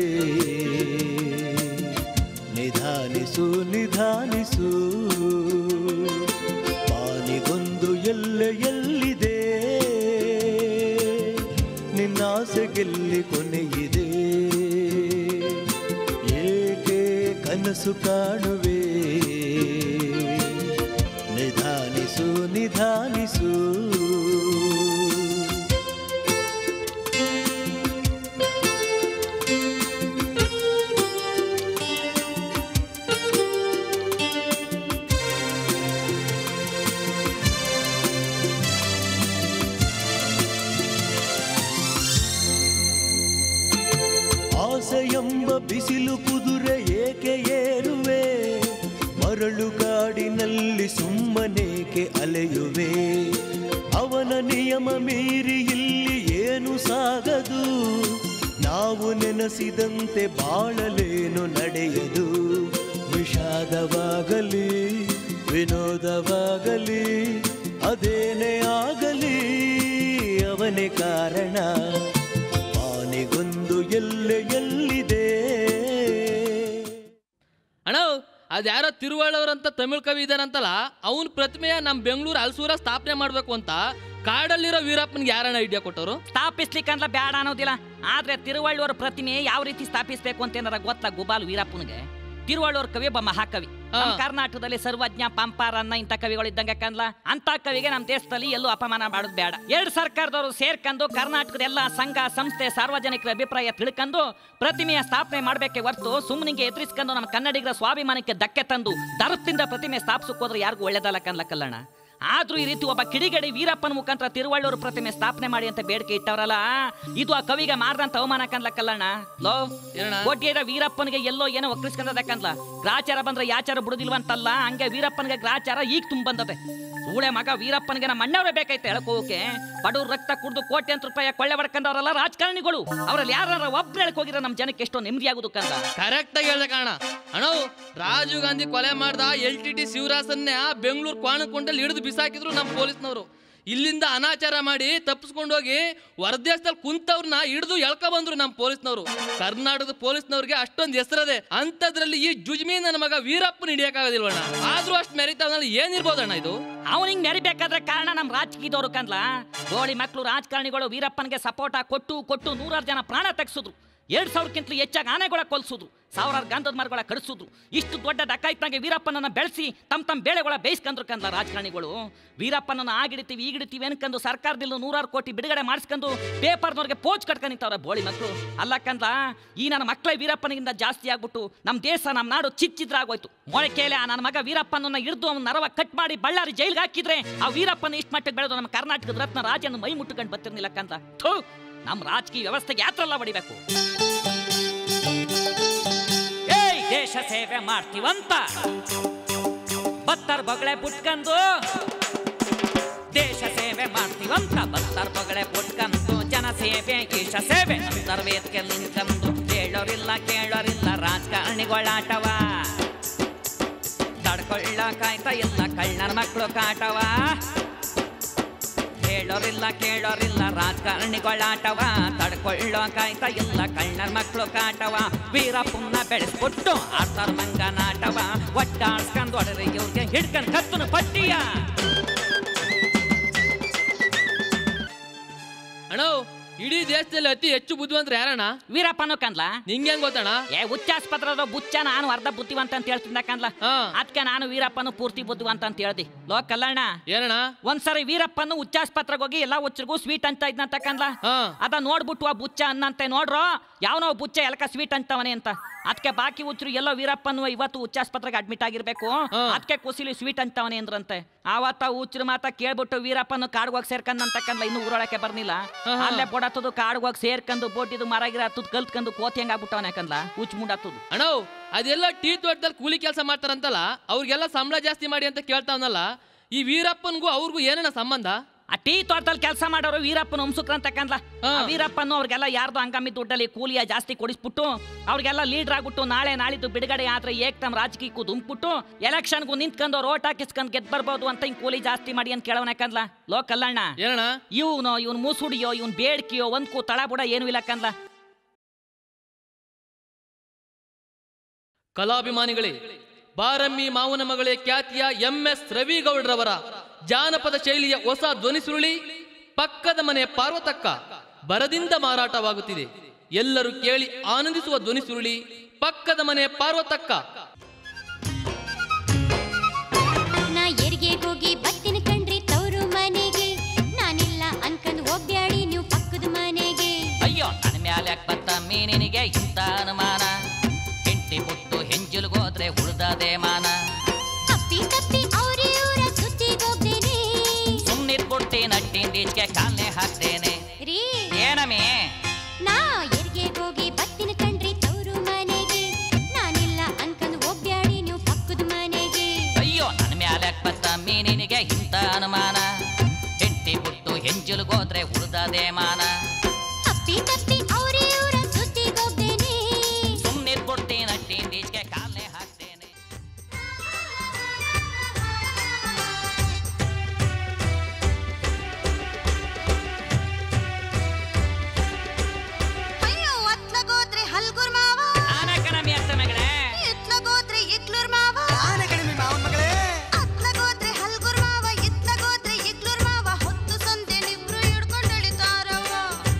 ನಿಧಾನಿಸು ನಿಧಾನಿಸು ಪಾನಿಗೊಂದು ಎಲ್ಲೆ ಎಲ್ಲಿದೆ ನಿನ್ನಾಸೆಗೆಲ್ಲಿ ಕೊನೆಯಿದೆ ಏಕೆ ಕನಸು ಕಾಣುವೆ ನಿಧಾನಿಸು ನಿಧಾನಿಸು ಆಸೆ ಎಂಬ ಬಿಸಿಲು ಕುದುರೆ ಏಕೆ ಏರುವೆ ಮರಳು ಕಾಡಿನಲ್ಲಿ ಸುಮ್ಮನೇಕೆ ಅಲೆಯುವೆ ಅವನ ನಿಯಮ ಮೀರಿ ಇಲ್ಲಿ ಏನು ಸಾಗದು ನಾವು ನೆನೆಸಿದಂತೆ ಬಾಳಲೇನು ನಡೆಯದು ವಿಷಾದವಾಗಲಿ ವಿನೋದವಾಗಲಿ ಅದೇನೇ ಆಗಲಿ ಅವನೇ ಕಾರಣ ಪಾನಿಗೊಂದು ಎಲ್ಲೆ ಎಲ್ಲಿದೆ ಅಣ್ಣ ಅದ್ಯಾರೋ ತಿರುವಳ್ಳವರಂತ ತಮಿಳ್ ಕವಿ ಇದಾರಂತಲ್ಲ ಅವನ ಪ್ರತಿಮೆಯ ನಮ್ಮ ಬೆಂಗಳೂರು ಹಲ್ಸೂರ ಸ್ಥಾಪನೆ ಮಾಡ್ಬೇಕು ಅಂತ ಕಾಡಲ್ಲಿರೋ ವೀರಪ್ಪನ್ಗೆ ಯಾರಣ್ಣ ಐಡಿಯಾ ಕೊಟ್ಟವರು ಸ್ಥಾಪಿಸ್ಲಿಕ್ಕೆ ಅಂತ ಬೇಡ ಅನ್ನೋದಿಲ್ಲ ಆದ್ರೆ ತಿರುವಳ್ಳುವರ ಪ್ರತಿಮೆ ಯಾವ ರೀತಿ ಸ್ಥಾಪಿಸ್ಬೇಕು ಅಂತ ಏನಾರ ಗೊತ್ತಾ ಗುಬಾಲ್ ವೀರಪ್ಪನಿಗೆ ತಿರುವಳ್ಳುವರ ಕವಿ ಒಬ್ಬ ಮಹಾಕವಿ ನಮ್ಮ ಹಾ. ಕರ್ನಾಟಕದಲ್ಲಿ ಸರ್ವಜ್ಞ ಪಂಪಾರನ್ನ ಇಂಥ ಕವಿಗಳು ಇದ್ದಂಗೆ ಕಂದ್ಲ ಅಂತ ಕವಿಗೆ ನಮ್ಮ ದೇಶದಲ್ಲಿ ಎಲ್ಲೂ ಅಪಮಾನ ಮಾಡೋದು ಬೇಡ ಎರಡು ಸರ್ಕಾರದವರು ಸೇರ್ಕೊಂಡು ಕರ್ನಾಟಕದ ಎಲ್ಲ ಸಂಘ ಸಂಸ್ಥೆ ಸಾರ್ವಜನಿಕರ ಅಭಿಪ್ರಾಯ ತಿಳ್ಕೊಂಡು ಪ್ರತಿಮೆಯ ಸ್ಥಾಪನೆ ಮಾಡಬೇಕೆ ಹೊರತು ಸುಮ್ಮನಿಗೆ ಎದುರಿಸ್ಕೊಂಡು ನಮ್ಮ ಕನ್ನಡಿಗರ ಸ್ವಾಭಿಮಾನಕ್ಕೆ ಧಕ್ಕೆ ತಂದು ದರದಿಂದ ಪ್ರತಿಮೆ ಸ್ಥಾಪಿಸಕ್ ಹೋದ್ರೆ ಯಾರಿಗೂ ಒಳ್ಳೇದಲ್ಲ ಕನ್ಲ ಕಲ್ಲಣ್ಣ ಆದ್ರೂ ಈ ರೀತಿ ಒಬ್ಬ ಕಿಡಿಗಡಿ ವೀರಪ್ಪನ ಮುಖಾಂತರ ತಿರುವಳ್ಳೂರು ಪ್ರತಿಮೆ ಸ್ಥಾಪನೆ ಮಾಡಿ ಅಂತ ಬೇಡಿಕೆ ಇಟ್ಟವರಲ್ಲ ಇದು ಆ ಕವಿಗೆ ಮಾರ್ದಂತ ಅವಮಾನ ಕನ್ಲ ಕಲ್ಲಣ್ಣ ಲೋ ಏನಣ್ಣ? ಕೋಟಿಯರ ವೀರಪ್ಪನಿಗೆ ಎಲ್ಲೋ ಏನೋ ಒಕ್ಕಲಿಸ್ಕೊಂಡದಕ್ಕಂದ್ಲ ಗ್ರಾಚಾರ ಬಂದ್ರೆ ಯಾಚಾರ ಬಿಡುದಿಲ್ವಂತಲ್ಲ ಹಂಗೆ ವೀರಪ್ಪನಿಗೆ ಗ್ರಾಚಾರ ಈಗ ತುಂಬ ಬಂದದೆ ಸೂಳೆ ಮಗ ವೀರಪ್ಪನಿಗೆ ನಮ್ಮ ಅಣ್ಣವರೇ ಬೇಕಾಯ್ತು ಹೇಳ್ಕೋಕೆ ಬಡವ್ರ ರಕ್ತ ಕುಡ್ದು ಕೋಟ್ಯಂತ ರೂಪಾಯಿ ಕೊಳ್ಳೆ ಹೊಡ್ಕೊಂಡವರಲ್ಲ ರಾಜಕಾರಣಿಗಳು ಅವರಲ್ಲಿ ಯಾರು ಒಬ್ರು ಹೇಳಕ್ ಹೋಗಿರೋ ನಮ್ಮ ಜನಕ್ಕೆ ಎಷ್ಟೋ ನೆಮ್ಮದಿ ಆಗುದು ಕಂದ ಕರೆಕ್ಟ್ ಆಗಿ ಹೇಳ್ದೆ ಕಾರಣ ಅಣ್ಣ ರಾಜೀವ್ ಗಾಂಧಿ ಕೊಲೆ ಮಾಡ್ದ ಎಲ್ ಟಿ ಟಿ ಶಿವರಾಸನ್ನೇ ಬೆಂಗಳೂರು ಕ್ವಾಣಕೊಂಡಲ್ಲಿ ಹಿಡಿದು ಬಿಸಾಕಿದ್ರು ನಮ್ಮ ಪೊಲೀಸ್ನವರು ಇಲ್ಲಿಂದ ಅನಾಚಾರ ಮಾಡಿ ತಪ್ಪಿಸ್ಕೊಂಡು ಹೋಗಿ ಹೊರದೇಶದಲ್ಲಿ ಕುಂತವ್ರನ್ನ ಹಿಡಿದು ಎಳ್ಕೊ ಬಂದ್ರು ನಮ್ಮ ಪೊಲೀಸ್ನವರು ಕರ್ನಾಟಕದ ಪೊಲೀಸ್ನವ್ರಿಗೆ ಅಷ್ಟೊಂದು ಹೆಸರದೆ ಅಂತದ್ರಲ್ಲಿ ಈ ಜುಜ್ಮಿ ನನ್ನ ಮಗ ವೀರಪ್ಪನ ಹಿಡಿಯಕ್ಕಾಗೋದಿಲ್ವಣ್ಣ ಆದ್ರೂ ಅಷ್ಟು ಮೆರಿತಾವನಲ್ಲಿ ಏನಿರ್ಬೋದಣ್ಣ ಇದು ಅವನಿಗೆ ಮೆರಿಬೇಕಾದ್ರೆ ಕಾರಣ ನಮ್ಮ ರಾಜಕೀಯದವರು ಕಂದ್ಲ ಗೋಳಿ ಮಕ್ಕಳು ರಾಜಕಾರಣಿಗಳು ವೀರಪ್ಪನಿಗೆ ಸಪೋರ್ಟ್ ಕೊಟ್ಟು ಕೊಟ್ಟು ನೂರಾರು ಜನ ಪ್ರಾಣ ತೆಗ್ಸಿದ್ರು ಎರಡ್ ಸಾವಿರಕ್ಕಿಂತಲೂ ಹೆಚ್ಚಾಗಿ ಆನೆಗಳ ಕೊಲ್ಸಿದ್ರು ಸಾವಿರಾರು ಗಂಧದ ಮರಗಳ ಕಡಿಸಿದ್ರು ಇಷ್ಟು ದೊಡ್ಡ ಡಕಾಯಿತನಾಗೆ ವೀರಪ್ಪನನ್ನ ಬೆಳೆಸಿ ತಮ್ಮ ತಮ್ಮ ಬೇಳೆಗಳ ಬೇಯಿಸ್ಕೊಂಡ್ರು ಕಂದ್ಲ ರಾಜಕಾರಣಿಗಳು ವೀರಪ್ಪನನ್ನ ಆಗಿಡ್ತೀವಿ ಈಗಿಡ್ತೀವಿ ಅನ್ಕೊಂಡು ಸರ್ಕಾರದಿಂದ ನೂರಾರು ಕೋಟಿ ಬಿಡುಗಡೆ ಮಾಡಿಸ್ಕೊಂಡು ಪೇಪರ್ನವ್ರಿಗೆ ಪೋಚ್ ಕಟ್ಕೊಂಡು ನಿಂತವ್ರೆ ಬೋಳಿ ಮಕ್ಕಳು ಅಲ್ಲ ಕಂದ್ಲ ಈ ನನ್ನ ಮಕ್ಕಳೇ ವೀರಪ್ಪನಿಗಿಂತ ಜಾಸ್ತಿ ಆಗ್ಬಿಟ್ಟು ನಮ್ಮ ದೇಶ ನಮ್ಮ ನಾಡು ಚಿಚ್ಚಿದ್ರಾಗೋಯ್ತು ಮೊಳಕೆಯಲ್ಲಿ ಆ ನನ್ನ ಮಗ ವೀರಪ್ಪನನ್ನ ಹಿಡಿದು ಅವನ ನರವ ಕಟ್ ಮಾಡಿ ಬಳ್ಳಾರಿ ಜೈಲ್ಗೆ ಹಾಕಿದ್ರೆ ಆ ವೀರಪ್ಪನ ಇಷ್ಟು ಮಟ್ಟಿಗೆ ಬೆಳೆದು ನಮ್ಮ ಕರ್ನಾಟಕದ ರತ್ನ ರಾಜನ ಮೈ ಮುಟ್ಟುಕೊಂಡು ಬರ್ತಿರ್ಲಿಲ್ಲ ಕಂದ ಥೂ ನಮ್ಮ ರಾಜಕೀಯ ವ್ಯವಸ್ಥೆಗೆ ಯಾತ್ರಲ್ಲ ಹೊಡಿಬೇಕು ಏಯ್ ದೇಶ ಸೇವೆ ಮಾಡ್ತೀವಂತ ಬತ್ತರ್ ಬೊಗಳೆ ಬುಟ್ಕಂದು ದೇಶ ಸೇವೆ ಮಾಡ್ತೀವಂತ ಬತ್ತರ್ ಬೊಗಳೆ ಬುಟ್ಕಂದು ಜನ ಸೇವೆ ಈಶ ಸೇವೆ ಅಂತರ್ವೇದ್ಕೆ ನಿಂತ್ಕಂದು ಹೇಳೋರಿಲ್ಲ ಕೇಳೋರಿಲ್ಲ ರಾಜಕಾರಣಿಗಳಾಟವ ತಡ್ಕೊಳ್ಳ ಕಾಯ್ತಾ ಇಲ್ಲ ಕಳ್ಳನ ಮಕ್ಕಳು ಕಾಟವ ಹೇಳೋರಿಲ್ಲ ಕೇಳೋರಿಲ್ಲ ರಾಜಕಾರಣಿಗಳಾಟವ ತಡ್ಕೊಳ್ಳೋ ಕಾಯ್ತಾ ಇಲ್ಲ ಕಳ್ಳನ ಮಕ್ಕಳು ಕಾಟವ ವೀರಪ್ಪನ್ನ ಬೆಳೆಸ್ಬಿಟ್ಟು ಆಡ್ತಾರ ಮಂಗ ನಾಟವ ಒಟ್ಟಾಡ್ಸ್ಕೊಂಡ್ ಹೊಡ್ರಿ ಇವ್ರಿಗೆ ಹಿಡ್ಕೊಂಡ್ ಕತ್ತನ ಪಟ್ಟಿಯ ಅಣ್ಣ ಇಡೀ ದೇಶದಲ್ಲಿ ಅತಿ ಹೆಚ್ಚು ಬುದ್ಧಿವಂತರ ಯಾರಣ್ಣ ವೀರಪ್ಪನು ಕಂದ್ಲ ನಿಂಗೆ ಹೆಂಗ್ ಗೊತ್ತಣ್ಣ ಏ ಉಚ್ಚಾಸ್ಪತ್ರದ ಬುಚ್ಚ ನಾನು ಅರ್ಧ ಬುದ್ಧಿವಂತ ಅಂತ ಹೇಳ್ತಿದ್ದ ಕಂದ್ಲ ಹಾ ಅದಕ್ಕೆ ನಾನು ವೀರಪ್ಪನು ಪೂರ್ತಿ ಬುದ್ಧಿವಂತ ಅಂತ ಹೇಳ್ದಿ ಲೋ ಕಲ್ಲಣ್ಣ ಏನಣ್ಣ ಒಂದ್ಸರಿ ವೀರಪ್ಪನು ಉಚ್ಚಾಸ್ಪತ್ರೆಗೆ ಹೋಗಿ ಎಲ್ಲ ಹುಚ್ಚರಿಗೂ ಸ್ವೀಟ್ ಅಂತ ಇದ್ನಂತ ಕಂದ್ಲ ಹಾ ಅದ ನೋಡ್ಬಿಟ್ಟು ಆ ಬುಚ್ಚ ಅನ್ನಂತೆ ನೋಡ್ರೋ ಯಾವನೋ ಬುಚ್ಚ ಎಲಕ ಸ್ವೀಟ್ ಅಂತವನೆ ಅಂತ ಅದಕ್ಕೆ ಬಾಕಿ ಹುಚ್ಚರು ಎಲ್ಲೋ ವೀರಪ್ಪನು ಇವತ್ತು ಉಚ್ಚಾಸ್ಪತ್ರೆಗೆ ಅಡ್ಮಿಟ್ ಆಗಿರ್ಬೇಕು ಹಾ. ಅದಕ್ಕೆ ಕುಸಿಲಿ ಸ್ವೀಟ್ ಅಂತವನೆ ಅಂದ್ರಂತೆ ಆವತ್ತ ಹುಚ್ಚರು ಮಾತ ಕೇಳ್ಬಿಟ್ಟು ವೀರಪ್ಪನು ಕಾಡ್ಗೋಗಿ ಸೇರ್ಕಂದಂತಕ್ಕಂದ್ಲ ಇನ್ನು ಊರೊಳಕ್ಕೆ ಬರ್ನಿಲ್ಲ ಹಾ, ಹಾ. ಅಲ್ಲೇ ಬೊಡತ್ತದು ಕಾಡ್ಗೋಗಿ ಸೇರ್ಕಂದು ಬೋಟಿದು ಮರ ಗಿರ ಹತ್ತದ್ ಕಲ್ತ್ಕಂದು ಕೋತಿ ಹಂಗ ಆಗ್ಬಿಟ್ಟವನೆ ಕಂದ್ಲ ಹುಚ್ಚ ಮುಂಡತ್ತದು ಅಣ್ಣ ಅದೆಲ್ಲ ಟೀ ತೋಟದಲ್ಲಿ ಕೂಲಿ ಕೆಲಸ ಮಾಡ್ತಾರಂತಲ್ಲ ಅವ್ರಿಗೆಲ್ಲ ಸಂಬಳ ಜಾಸ್ತಿ ಮಾಡಿ ಅಂತ ಕೇಳ್ತಾವನಲ್ಲ ಈ ವೀರಪ್ಪನ್ಗೂ ಅವ್ರಿಗೂ ಏನಣ್ಣ ಸಂಬಂಧ ಆ ಟೀ ತೋಟದಲ್ಲಿ ಕೆಲಸ ಮಾಡೋರು ವೀರಪ್ಪನ ಹಂಸುಕ್ರಂತ ಕಂದ್ಲ ಹಾ. ಆ ವೀರಪ್ಪನು ಅವ್ರಿಗೆಲ್ಲ ಯಾರ್ದು ಹಂಗಮ್ಮಿ ದುಡ್ಡಲ್ಲಿ ಕೂಲಿಯ ಜಾಸ್ತಿ ಕೊಡಿಸ್ಬಿಟ್ಟು ಅವ್ರಿಗೆಲ್ಲ ಲೀಡರ್ ಆಗ್ಬಿಟ್ಟು ನಾಳೆ ನಾಳಿದ್ದು ಬಿಡುಗಡೆ ಆದ್ರೆ ಏಕ್ತಮ್ ರಾಜಕೀಯಕ್ಕೂ ದುಂಪ್ಬಿಟ್ಟು ಎಲೆಕ್ಷನ್ಗೂ ನಿಂತ್ಕೊಂಡು ಅವ್ರು ಓಟ್ ಹಾಕಿಸ್ಕೊಂಡ್ ಗೆದ್ ಬರ್ಬೋದು ಅಂತ ಹಿಂಗ್ ಕೂಲಿ ಜಾಸ್ತಿ ಮಾಡಿ ಅಂತ ಕೇಳವನ ಕಂದ್ಲ ಲೋ ಕಲ್ಲಣ್ಣ ಏನಣ್ಣ ಇವನು ಇವ್ನು ಮೂಸುಡಿಯೋ ಇವ್ನು ಬೇಡ್ಕಿಯೋ ಒಂದ್ಕೂ ತಳ ಬುಡ ಏನು ಇಲ್ಲ ಕಂದ್ಲ ಕಲಾಭಿಮಾನಿಗಳೇ ಬಾರಮ್ಮಿ ಮಾವನ ಮಗಳೇ ಖ್ಯಾತಿಯ ಎಂ ಎಸ್ ರವಿಗೌಡ್ರವರ ಜಾನಪದ ಶೈಲಿಯ ಹೊಸ ಧ್ವನಿ ಸುರುಳಿ ಪಕ್ಕದ ಮನೆ ಪಾರ್ವತಕ್ಕ ಬರದಿಂದ ಮಾರಾಟವಾಗುತ್ತಿದೆ ಎಲ್ಲರೂ ಕೇಳಿ ಆನಂದಿಸುವ ಧ್ವನಿ ಸುರುಳಿ ಪಕ್ಕದ ಮನೆ ಪಾರ್ವತಕ್ಕ ನಾ ಎರಿಗೆ ಹೋಗಿ ಬರ್ತೀನಿ ಕಣ್ರಿ ತವರು ಮನೆಗೆ ನಾನಿಲ್ಲ ಅನ್ಕಂದ್ ಹೋಗ್ಬ್ಯಾಡಿ ನೀವು ಪಕ್ಕದ ಮನೆಗೆ ಅಯ್ಯೋ ನನ್ನ ಮ್ಯಾಲೆ ಯಾಕ್ ಬತ್ತ ಮೀನಿನಿಗೆ ಇಂಥ ಅನುಮಾನ ಹೆಂಡತಿ ಬಿಟ್ಟು ಹೆಂಜುಲ್ಗೋದ್ರೆ ಉಳ್ದದೆ ಮಾನ ಅಪ್ಪಿ ತಪ್ಪಿ ಅವ್ರಿ ಊರ ಸುದ್ದಿಗೋಗ್ತೇನೆ ಸುಮ್ನಿಟ್ಬಿಡ್ತಿ ನಟ್ಟಿಂದೀಚೆಗೆ ಕಾಲ್ನೆ ಹಾಕ್ತೇನೆ ರೀ ಏನಮೇ ನಾ ಎರಿಗೆ ಹೋಗಿ ಬರ್ತೀನಿ ಕಣ್ರಿ ತವರು ಮನೆಗೆ ನಾನಿಲ್ಲ ಅನ್ಕಂದ್ ಹೋಗ್ಬ್ಯಾಡಿ ನೀವು ಪಕ್ಕದ ಮನೆಗೆ ಅಯ್ಯೋ ನನ್ನ ಮ್ಯಾಲೆ ಯಾಕ್ ಬತ್ತ ಮೀನಿನಿಗೆ ಇಂಥ ಅನುಮಾನ ಹೆಂಡತಿ ಬಿಟ್ಟು ಹೆಂಜುಲ್ಗೋದ್ರೆ ಉಳ್ದದೆ ಮಾನ ಅಪ್ಪಿ ತಪ್ಪಿ ಅವ್ರಿ ಊರ ಸುದ್ದಿಗೋಗ್ತೇನೆ ಸುಮ್ನಿಟ್ಬಿಡ್ತಿ ನಟ್ಟಿಂದೀಚೆಗೆ ಕಾಲ್ನೆ ಹಾಕ್ತೇನೆ ಅಯ್ಯೋ ಅತ್ಲಗೋದ್ರೆ ಹಲ್ಗುರ್ ಮಾವ ಆನೆ ಕಣಮಿ ಅತ್ತ ಮಗಳೇ ಇತ್ಲಗೋದ್ರೆ ಇಗ್ಲೂರ್ ಮಾವ ಆನೆ ಕಡಿಮೆ ಮಾವನ್ ಮಗಳೇ ಅತ್ಲಗೋದ್ರೆ ಹಲ್ಗುರ್ ಮಾವ ಇತ್ಲಗೋದ್ರೆ ಇಗ್ಲೂರ್ ಮಾವ ಹೊತ್ತು ಸಂತೆ ನಿಬ್ರು ಹಿಡ್ಕೊಂಡು ಎಳಿತಾರವ್ವ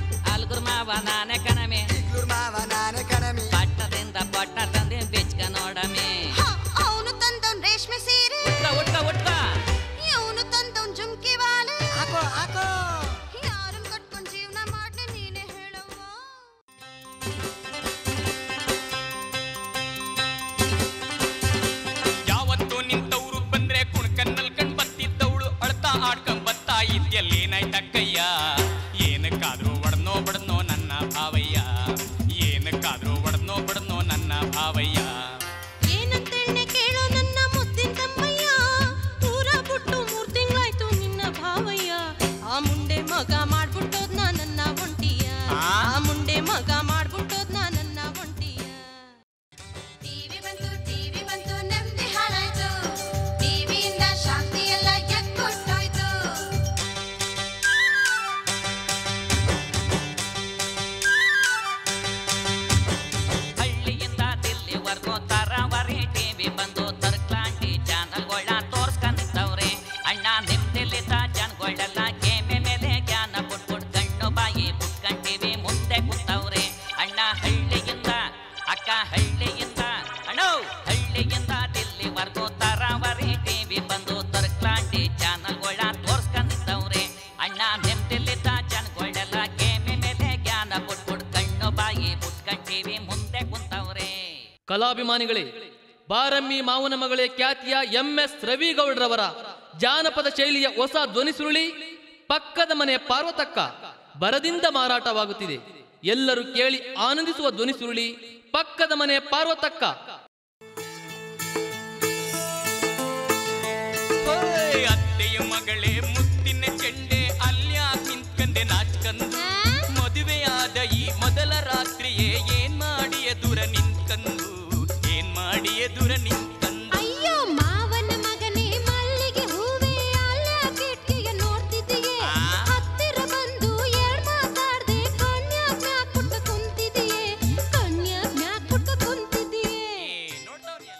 ಅಕ್ಕ ಹಳ್ಳಿಯಿಂದ ಅಣ್ಣೋ ಹಳ್ಳಿಯಿಂದ ದಿಲ್ಲಿವರೆಗೂ ತರಾವರಿ ಟಿವಿ ಬಂದು ತರ್ಕ್ಲಾಂಡಿ ಚಾನಲ್ಗಳ ತೋರ್ಸ್ಕೊಂಡಿದ್ದವ್ರೆ ಅಣ್ಣ ನೆಮ್ಮದಿಲ್ಲಿದ್ದ ಜನಗಳೆಲ್ಲ ಗೇಮಿ ಮೇಲೆ ಜ್ಞಾನ ಕೊಟ್ಬಿಟ್ಟು ಕಣ್ಣು ಬಾಯಿ ಮುಟ್ಕೊಂಡ್ ಟಿವಿ ಮುಂದೆ ಕುಂತವ್ರೆ ಕಲಾಭಿಮಾನಿಗಳೇ ಬಾರಮ್ಮಿ ಮಾವನ ಮಗಳೇ ಖ್ಯಾತಿಯ ಎಂ ಎಸ್ ರವಿಗೌಡ್ರವರ ಜಾನಪದ ಶೈಲಿಯ ಹೊಸ ಧ್ವನಿ ಸುರುಳಿ ಪಕ್ಕದ ಮನೆ ಪಾರ್ವತಕ್ಕ ಬರದಿಂದ ಮಾರಾಟವಾಗುತ್ತಿದೆ ಎಲ್ಲರೂ ಕೇಳಿ ಆನಂದಿಸುವ ಧ್ವನಿ ಸುರುಳಿ ಪಕ್ಕದ ಮನೆ ಪಾರ್ವತಕ್ಕ ಓಯ್ ಅತ್ತೆಯ ಮಗಳೇ ಮುತ್ತಿನ ಚೆಂಡೆ ಅಲ್ಯಾ ನಿಂತ್ಕಂದೆ ನಾಚ್ಕಂದು ಮದುವೆಯಾದ ಈ ಮೊದಲ ರಾತ್ರಿಯೇ ಏನ್ ಮಾಡಿ ಎದುರ ನಿಂತ್ಕಂದು ಏನ್ ಮಾಡಿ ಎದುರ ನಿಂತ್ಕಂದು ಅಯ್ಯೋ ಮಾವನ ಮಗನೇ ಮಲ್ಲಿಗೆ ಹೂವೇ ಅಲ್ಲ ಕಿಟಕಿಯ ನೋಡ್ತಿದ್ದೀಯೇ ಹತ್ತಿರ ಬಂದು ಎರಡ್ ಮಾತಾಡ್ದೆ ಕನ್ಯಾಕ್ ಮ್ಯಾಕ್ ಪುಟ್ಟ ಕುಂತಿದೀಯೇ ಕನ್ಯಾಕ್ ಮ್ಯಾಕ್ ಪುಟ್ಟ ಕುಂತಿದೀಯೇ ಏ, ನೋಡ್ದವ್ರಿಯಲ್ಲ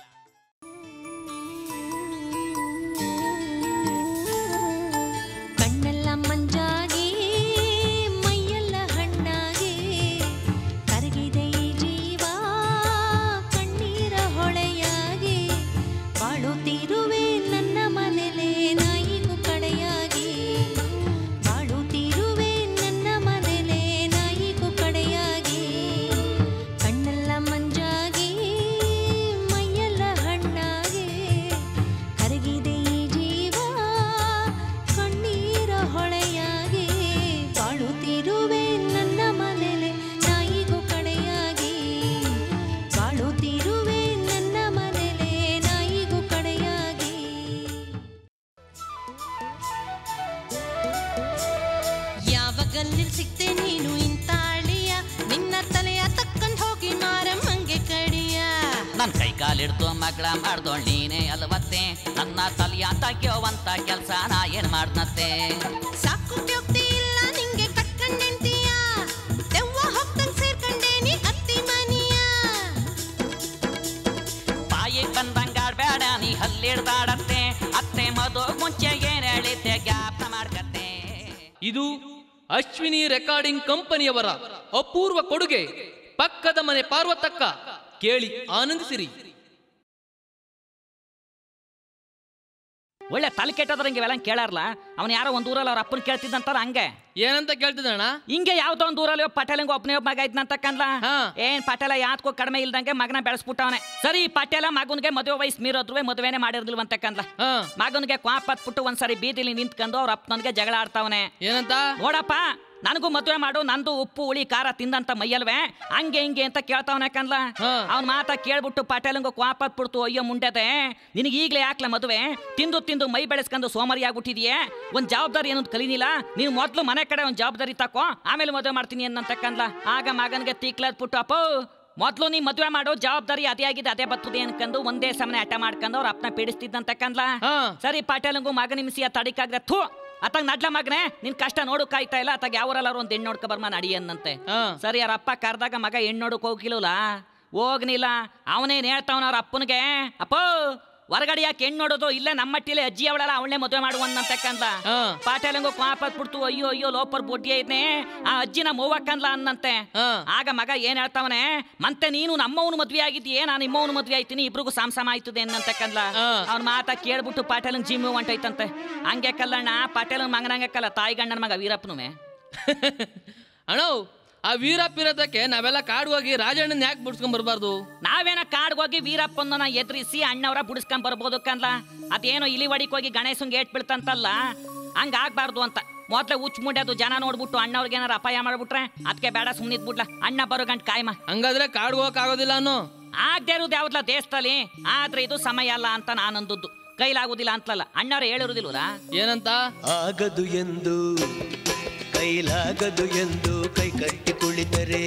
ಕಣ್ಣೆಲ್ಲ ಮಂಜಾಗಿ ಮೈಯೆಲ್ಲ ಹಣ್ಣಾಗಿ ಕರಗಿದೆ ಈ ಜೀವ ಕಣ್ಣೀರ ಹೊಳೆಯಾಗಿ ಬಾಳುತ್ತಿರುವೆ ನನ್ನ ಮನೆಲೆ ನಾಯಿಗೂ ಕಡೆಯಾಗಿ ಬಾಳುತ್ತಿರುವೆ ನನ್ನ ಮನೆಲೆ ನಾಯಿಗೂ ಕಡೆಯಾಗಿ ಕಣ್ಣೆಲ್ಲ ಮಂಜಾಗಿ ಮೈಯೆಲ್ಲ ಹಣ್ಣಾಗಿ ಕರಗಿದೆ ಈ ಜೀವ ಕಣ್ಣೀರ ಹೊಳೆಯಾಗಿ ಬಾಳುತ್ತಿರುವೆ ನನ್ನ ಮನೆಲೆ ನಾಯಿಗೂ ಕಡೆಯಾಗಿ ಬಾಳುತ್ತಿರುವೆ ನನ್ನ ಮನೆಲೆ ನಾಯಿಗೂ ಕಡೆಯಾಗಿ ಯಾವಾಗಲ್ಲಿ ಸಿಕ್ತೆ ನೀನು ಇಂತ ಅಳಿಯ ನಿನ್ನ ತಲೆಯ ತಕ್ಕಂಡ್ ಹೋಗಿ ಮಾರಮ್ಮಂಗೆ ಕಡಿಯ ನನ್ ಕೈ ಕಾಲಿಡ್ದು ಮಗಳ ಮಾಡ್ದೋಳ್ ನೀನೇ ಅಲ್ವತ್ತೆ ನನ್ನ ತಲೆಯ ತೆಗಿಯೋವಂತ ಕೆಲ್ಸ ನಾ ಏನ್ ಮಾಡ್ನತ್ತೆ ಸಾಕು ಟ್ಯೋಕ್ತಿ ಇಲ್ಲ ನಿಂಗೆ ಕಟ್ಕಂಡೆಂತೀಯ ದೆವ್ವ ಹೋಗ್ತಂಗ್ ಸೇರ್ಕಂಡೇನಿ ಅತ್ತಿ ಮನಿಯ ಬಾಯಿಗೆ ಬಂದಂಗ ಆಡ್ಬೇಡ ನೀ ಹಲ್ಲಿಡ್ದಾಡತ್ತೆ ಅತ್ತೆ ಮದು ಮುಂಚೆ ಏನ್ ಹೇಳಿದ್ದೆ ಜ್ಞಾಪನ ಮಾಡ್ಕತ್ತೆ ಇದು ಅಶ್ವಿನಿ ರೆಕಾರ್ಡಿಂಗ್ ಕಂಪನಿಯವರ ಅಪೂರ್ವ ಕೊಡುಗೆ ಪಕ್ಕದ ಮನೆ ಪಾರ್ವತಕ್ಕ ಕೇಳಿ ಆನಂದಿಸಿರಿ ಒಳ್ಳೆ ತಲೆ ಕೆಟ್ಟದ್ರಂಗೆ ಇವೆಲ್ಲ ಕೇಳಾರ್ಲ ಅವನ್ ಯಾರೋ ಒಂದ್ ಊರಲ್ಲಿ ಅವ್ರ ಅಪ್ಪನ ಕೇಳ್ತಿದ್ದಂತಾರ ಹಂಗೆ ಏನಂತ ಕೇಳ್ತಿದ್ದಣ್ಣ ಹಿಂಗೆ ಯಾವ್ದೋ ಒಂದ್ ಊರಲ್ಲಿ ಪಟೇಲಂಗ ಒಬ್ಬನೇ ಒಬ್ಬ ಮಗ ಇದ್ನಂತ ಕಂದ್ಲ ಹಾ. ಏನ್ ಪಟೇಲ ಯಾತ್ಕೋ ಕಡಿಮೆ ಇಲ್ದಂಗೆ ಮಗನ ಬೆಳೆಸ್ಬಿಟ್ಟವನೆ ಸರಿ ಪಟೇಲ ಮಗನ್ಗೆ ಮದುವೆ ವಯಸ್ಸು ಮೀರೋದ್ರುವೆ ಮದುವೆನೆ ಮಾಡಿರ್ಲಿಲ್ವಂತ ಕಂದ್ಲ ಹಾ ಮಗನ್ಗೆ ಕ್ವಾಪತ್ಬಿಟ್ಟು ಒಂದ್ಸರಿ ಬೀದಿಲಿ ನಿಂತ್ಕೊಂಡು ಅವ್ರ ಅಪ್ಪನಿಗೆ ಜಗಳ ಆಡ್ತಾವನೆ ಏನಂತ ನೋಡಪ್ಪ ನನಗೂ ಮದುವೆ ಮಾಡು ನಂದು ಉಪ್ಪು ಹುಳಿ ಖಾರ ತಿಂದಂತ ಮೈಯಲ್ವೇ ಹಂಗೆ ಹಿಂಗೆ ಅಂತ ಕೇಳ್ತಾವನೆ ಕನ್ಲ ಹಾ. ಅವ್ನ ಮಾತ ಕೇಳ್ಬಿಟ್ಟು ಪಟೇಲಂಗು ಕ್ವಾಪತ್ ಬಿಡ್ತು ಅಯ್ಯೋ ಮುಂಡೆದೆ ನಿನಗೆ ಈಗಲೇ ಯಾಕ್ಲ ಮದುವೆ ತಿಂದು ತಿಂದು ಮೈ ಬೆಳೆಸ್ಕೊಂಡು ಸೋಮರಿ ಆಗ್ಬಿಟ್ಟಿದ್ಯೆ ಒಂದ್ ಜವಾಬ್ದಾರಿ ಏನಂತ ಕಲೀನಿಲ್ಲ ನೀನು ಮೊದ್ಲು ಮನೆ ಕಡೆ ಒಂದ್ ಜವಾಬ್ದಾರಿ ತಕೋ ಆಮೇಲೆ ಮದುವೆ ಮಾಡ್ತೀನಿ ಅನ್ನಂತ ಕನ್ಲ ಆಗ ಮಗನ್ಗೆ ತೀಕ್ಲದ್ಬಿಟ್ಟು ಅಪ್ಪೋ ಮೊದ್ಲು ನೀ ಮದುವೆ ಮಾಡೋ ಜವಾಬ್ದಾರಿ ಅದೇ ಆಗಿದೆ ಅದೇ ಬರ್ತದೆ ಅನ್ಕೊಂಡು ಒಂದೇ ಸಮನೆ ಹಠ ಮಾಡ್ಕೊಂಡು ಅವ್ರ ಅಪ್ಪನ ಪೀಡಿಸ್ತಿದ್ದಂತ ಕನ್ಲ ಹಾ ಸರಿ ಪಾಟೇಲಂಗು ಮಗ ನಿಮಿಸಿ ತಡಿಕಾಗ್ರೆ ಥೂ ಅತ್ತಾಗ ನಡ್ಲ ಮಗನೆ ನಿನ್ ಕಷ್ಟ ನೋಡು ಕಾಯ್ತಾ ಇಲ್ಲ ಅತ್ತಾಗ ಯಾವರೆಲ್ಲಾರು ಒಂದ್ ಹೆಣ್ಣು ನೋಡ್ಕೊ ಬರ್ಮ ನಡಿ ಅನ್ನಂತೆ ಹಾ ಸರಿ ಅವ್ರ ಅಪ್ಪ ಕರ್ದಾಗ ಮಗ ಹೆಣ್ಣು ನೋಡಕ್ ಹೋಗಿಲ್ಲ ಹೋಗ್ನಿಲ್ಲ ಅವನೇನ್ ಹೇಳ್ತಾವನ ಅವ್ರ ಅಪ್ಪನಿಗೆ ಅಪ್ಪೋ ಹೊರಗಡೆ ಯಾಕೆ ಹೆಣ್ಣು ನೋಡೋದು ಇಲ್ಲೇ ನಮ್ಮ ಮಟ್ಟಿಲೆ ಅಜ್ಜಿ ಅವಳೆಲ್ಲ ಅವಳೇ ಮದುವೆ ಮಾಡುವನ್ನಂತೆ ಕಂದ ಹಾ ಪಾಟೇಲಂಗು ಕ್ವಾಪತ್ ಬಿಡ್ತು ಅಯ್ಯೋ ಅಯ್ಯೋ ಲೋಪರ್ ಬೊಡ್ಡಿ ಐದ್ನೆ ಆ ಅಜ್ಜಿನ ಮೂವಕ್ಕಂದ್ಲ ಅನ್ನಂತೆ ಹಾ ಆಗ ಮಗ ಏನ್ ಹೇಳ್ತಾವನೆ ಮತ್ತೆ ನೀನು ನಮ್ಮವನು ಮದ್ವೆ ಆಗಿದ್ದೀಯೇ ನಾನು ನಿಮ್ಮವನು ಮದ್ವೆ ಆಯ್ತೀನಿ ಇಬ್ರಿಗೂ ಸಾಮ್ಸಾಮ ಆಯ್ತದೆ ಅನ್ನಂತೆ ಕಂದ್ಲ ಹಾ. ಅವ್ನ ಮಾತ ಕೇಳ್ಬಿಟ್ಟು ಪಾಟೇಲನ್ ಜಿಮ್ಮು ಹೊಂಟೈತಂತೆ ಹಂಗೆ ಕಲ್ಲಣ್ಣ ಪಾಟೇಲನ್ ಮಗನಂಗೆ ಕಲ್ಲ ತಾಯಿ ಗಂಡನ ಮಗ ವೀರಪ್ಪನುವೆ ಅಣ್ಣ ಆ ವೀರಪ್ಪ ಇರೋದಕ್ಕೆ ನಾವೆಲ್ಲ ಕಾಡು ಹೋಗಿ ರಾಜಣ್ಣನ ಯಾಕೆ ಬಿಡ್ಸ್ಕೊಂಡ್ ಬರ್ಬಾರ್ದು ನಾವೇನ ಕಾಡ್ಗೋಗಿ ವೀರಪ್ಪನ ಎದುರಿಸಿ ಅಣ್ಣವ್ರ ಬುಡಿಸ್ಕೊಂಡ್ ಬರ್ಬೋದು ಕಂದ್ಲ ಅದೇನೋ ಇಲಿ ಹೊಡಿಕ್ ಹೋಗಿ ಗಣೇಶನ್ಗೆ ಏಟ್ ಬೀಳ್ತಂತಲ್ಲ ಹಂಗ ಆಗ್ಬಾರ್ದು ಅಂತ ಮೊದ್ಲೇ ಉಚ್ಚ ಮುಡ್ಯದು ಜನ ನೋಡ್ಬಿಟ್ಟು ಅಣ್ಣವ್ರಿಗೆ ಏನಾರ ಅಪಾಯ ಮಾಡ್ಬಿಟ್ರೆ ಅದಕ್ಕೆ ಬೇಡ ಸುಮ್ಮನಿದ್ ಬಿಡ್ಲ ಅಣ್ಣ ಬರೋ ಗಂಟ್ ಕಾಯ್ಮ ಹಂಗಾದ್ರೆ ಕಾಡು ಹೋಗಕ್ ಆಗೋದಿಲ್ಲ ಅನ್ನೋ ಆಗದೆ ಇರೋದು ಯಾವ್ದಲ್ಲ ದೇಶದಲ್ಲಿ ಆದ್ರೆ ಇದು ಸಮಯ ಅಲ್ಲ ಅಂತ ನಾನಂದದ್ದು ಕೈಲಾಗುದಿಲ್ಲ ಅಂತಲಲ್ಲ ಅಣ್ಣವ್ರು ಹೇಳಿರುದಿಲ್ವಲ್ಲ ಏನಂತ ಆಗದು ಎಂದು ಕೈಲಾಗದು ಎಂದು ಕೈ ಕಟ್ಟಿ ಕುಳಿತರೆ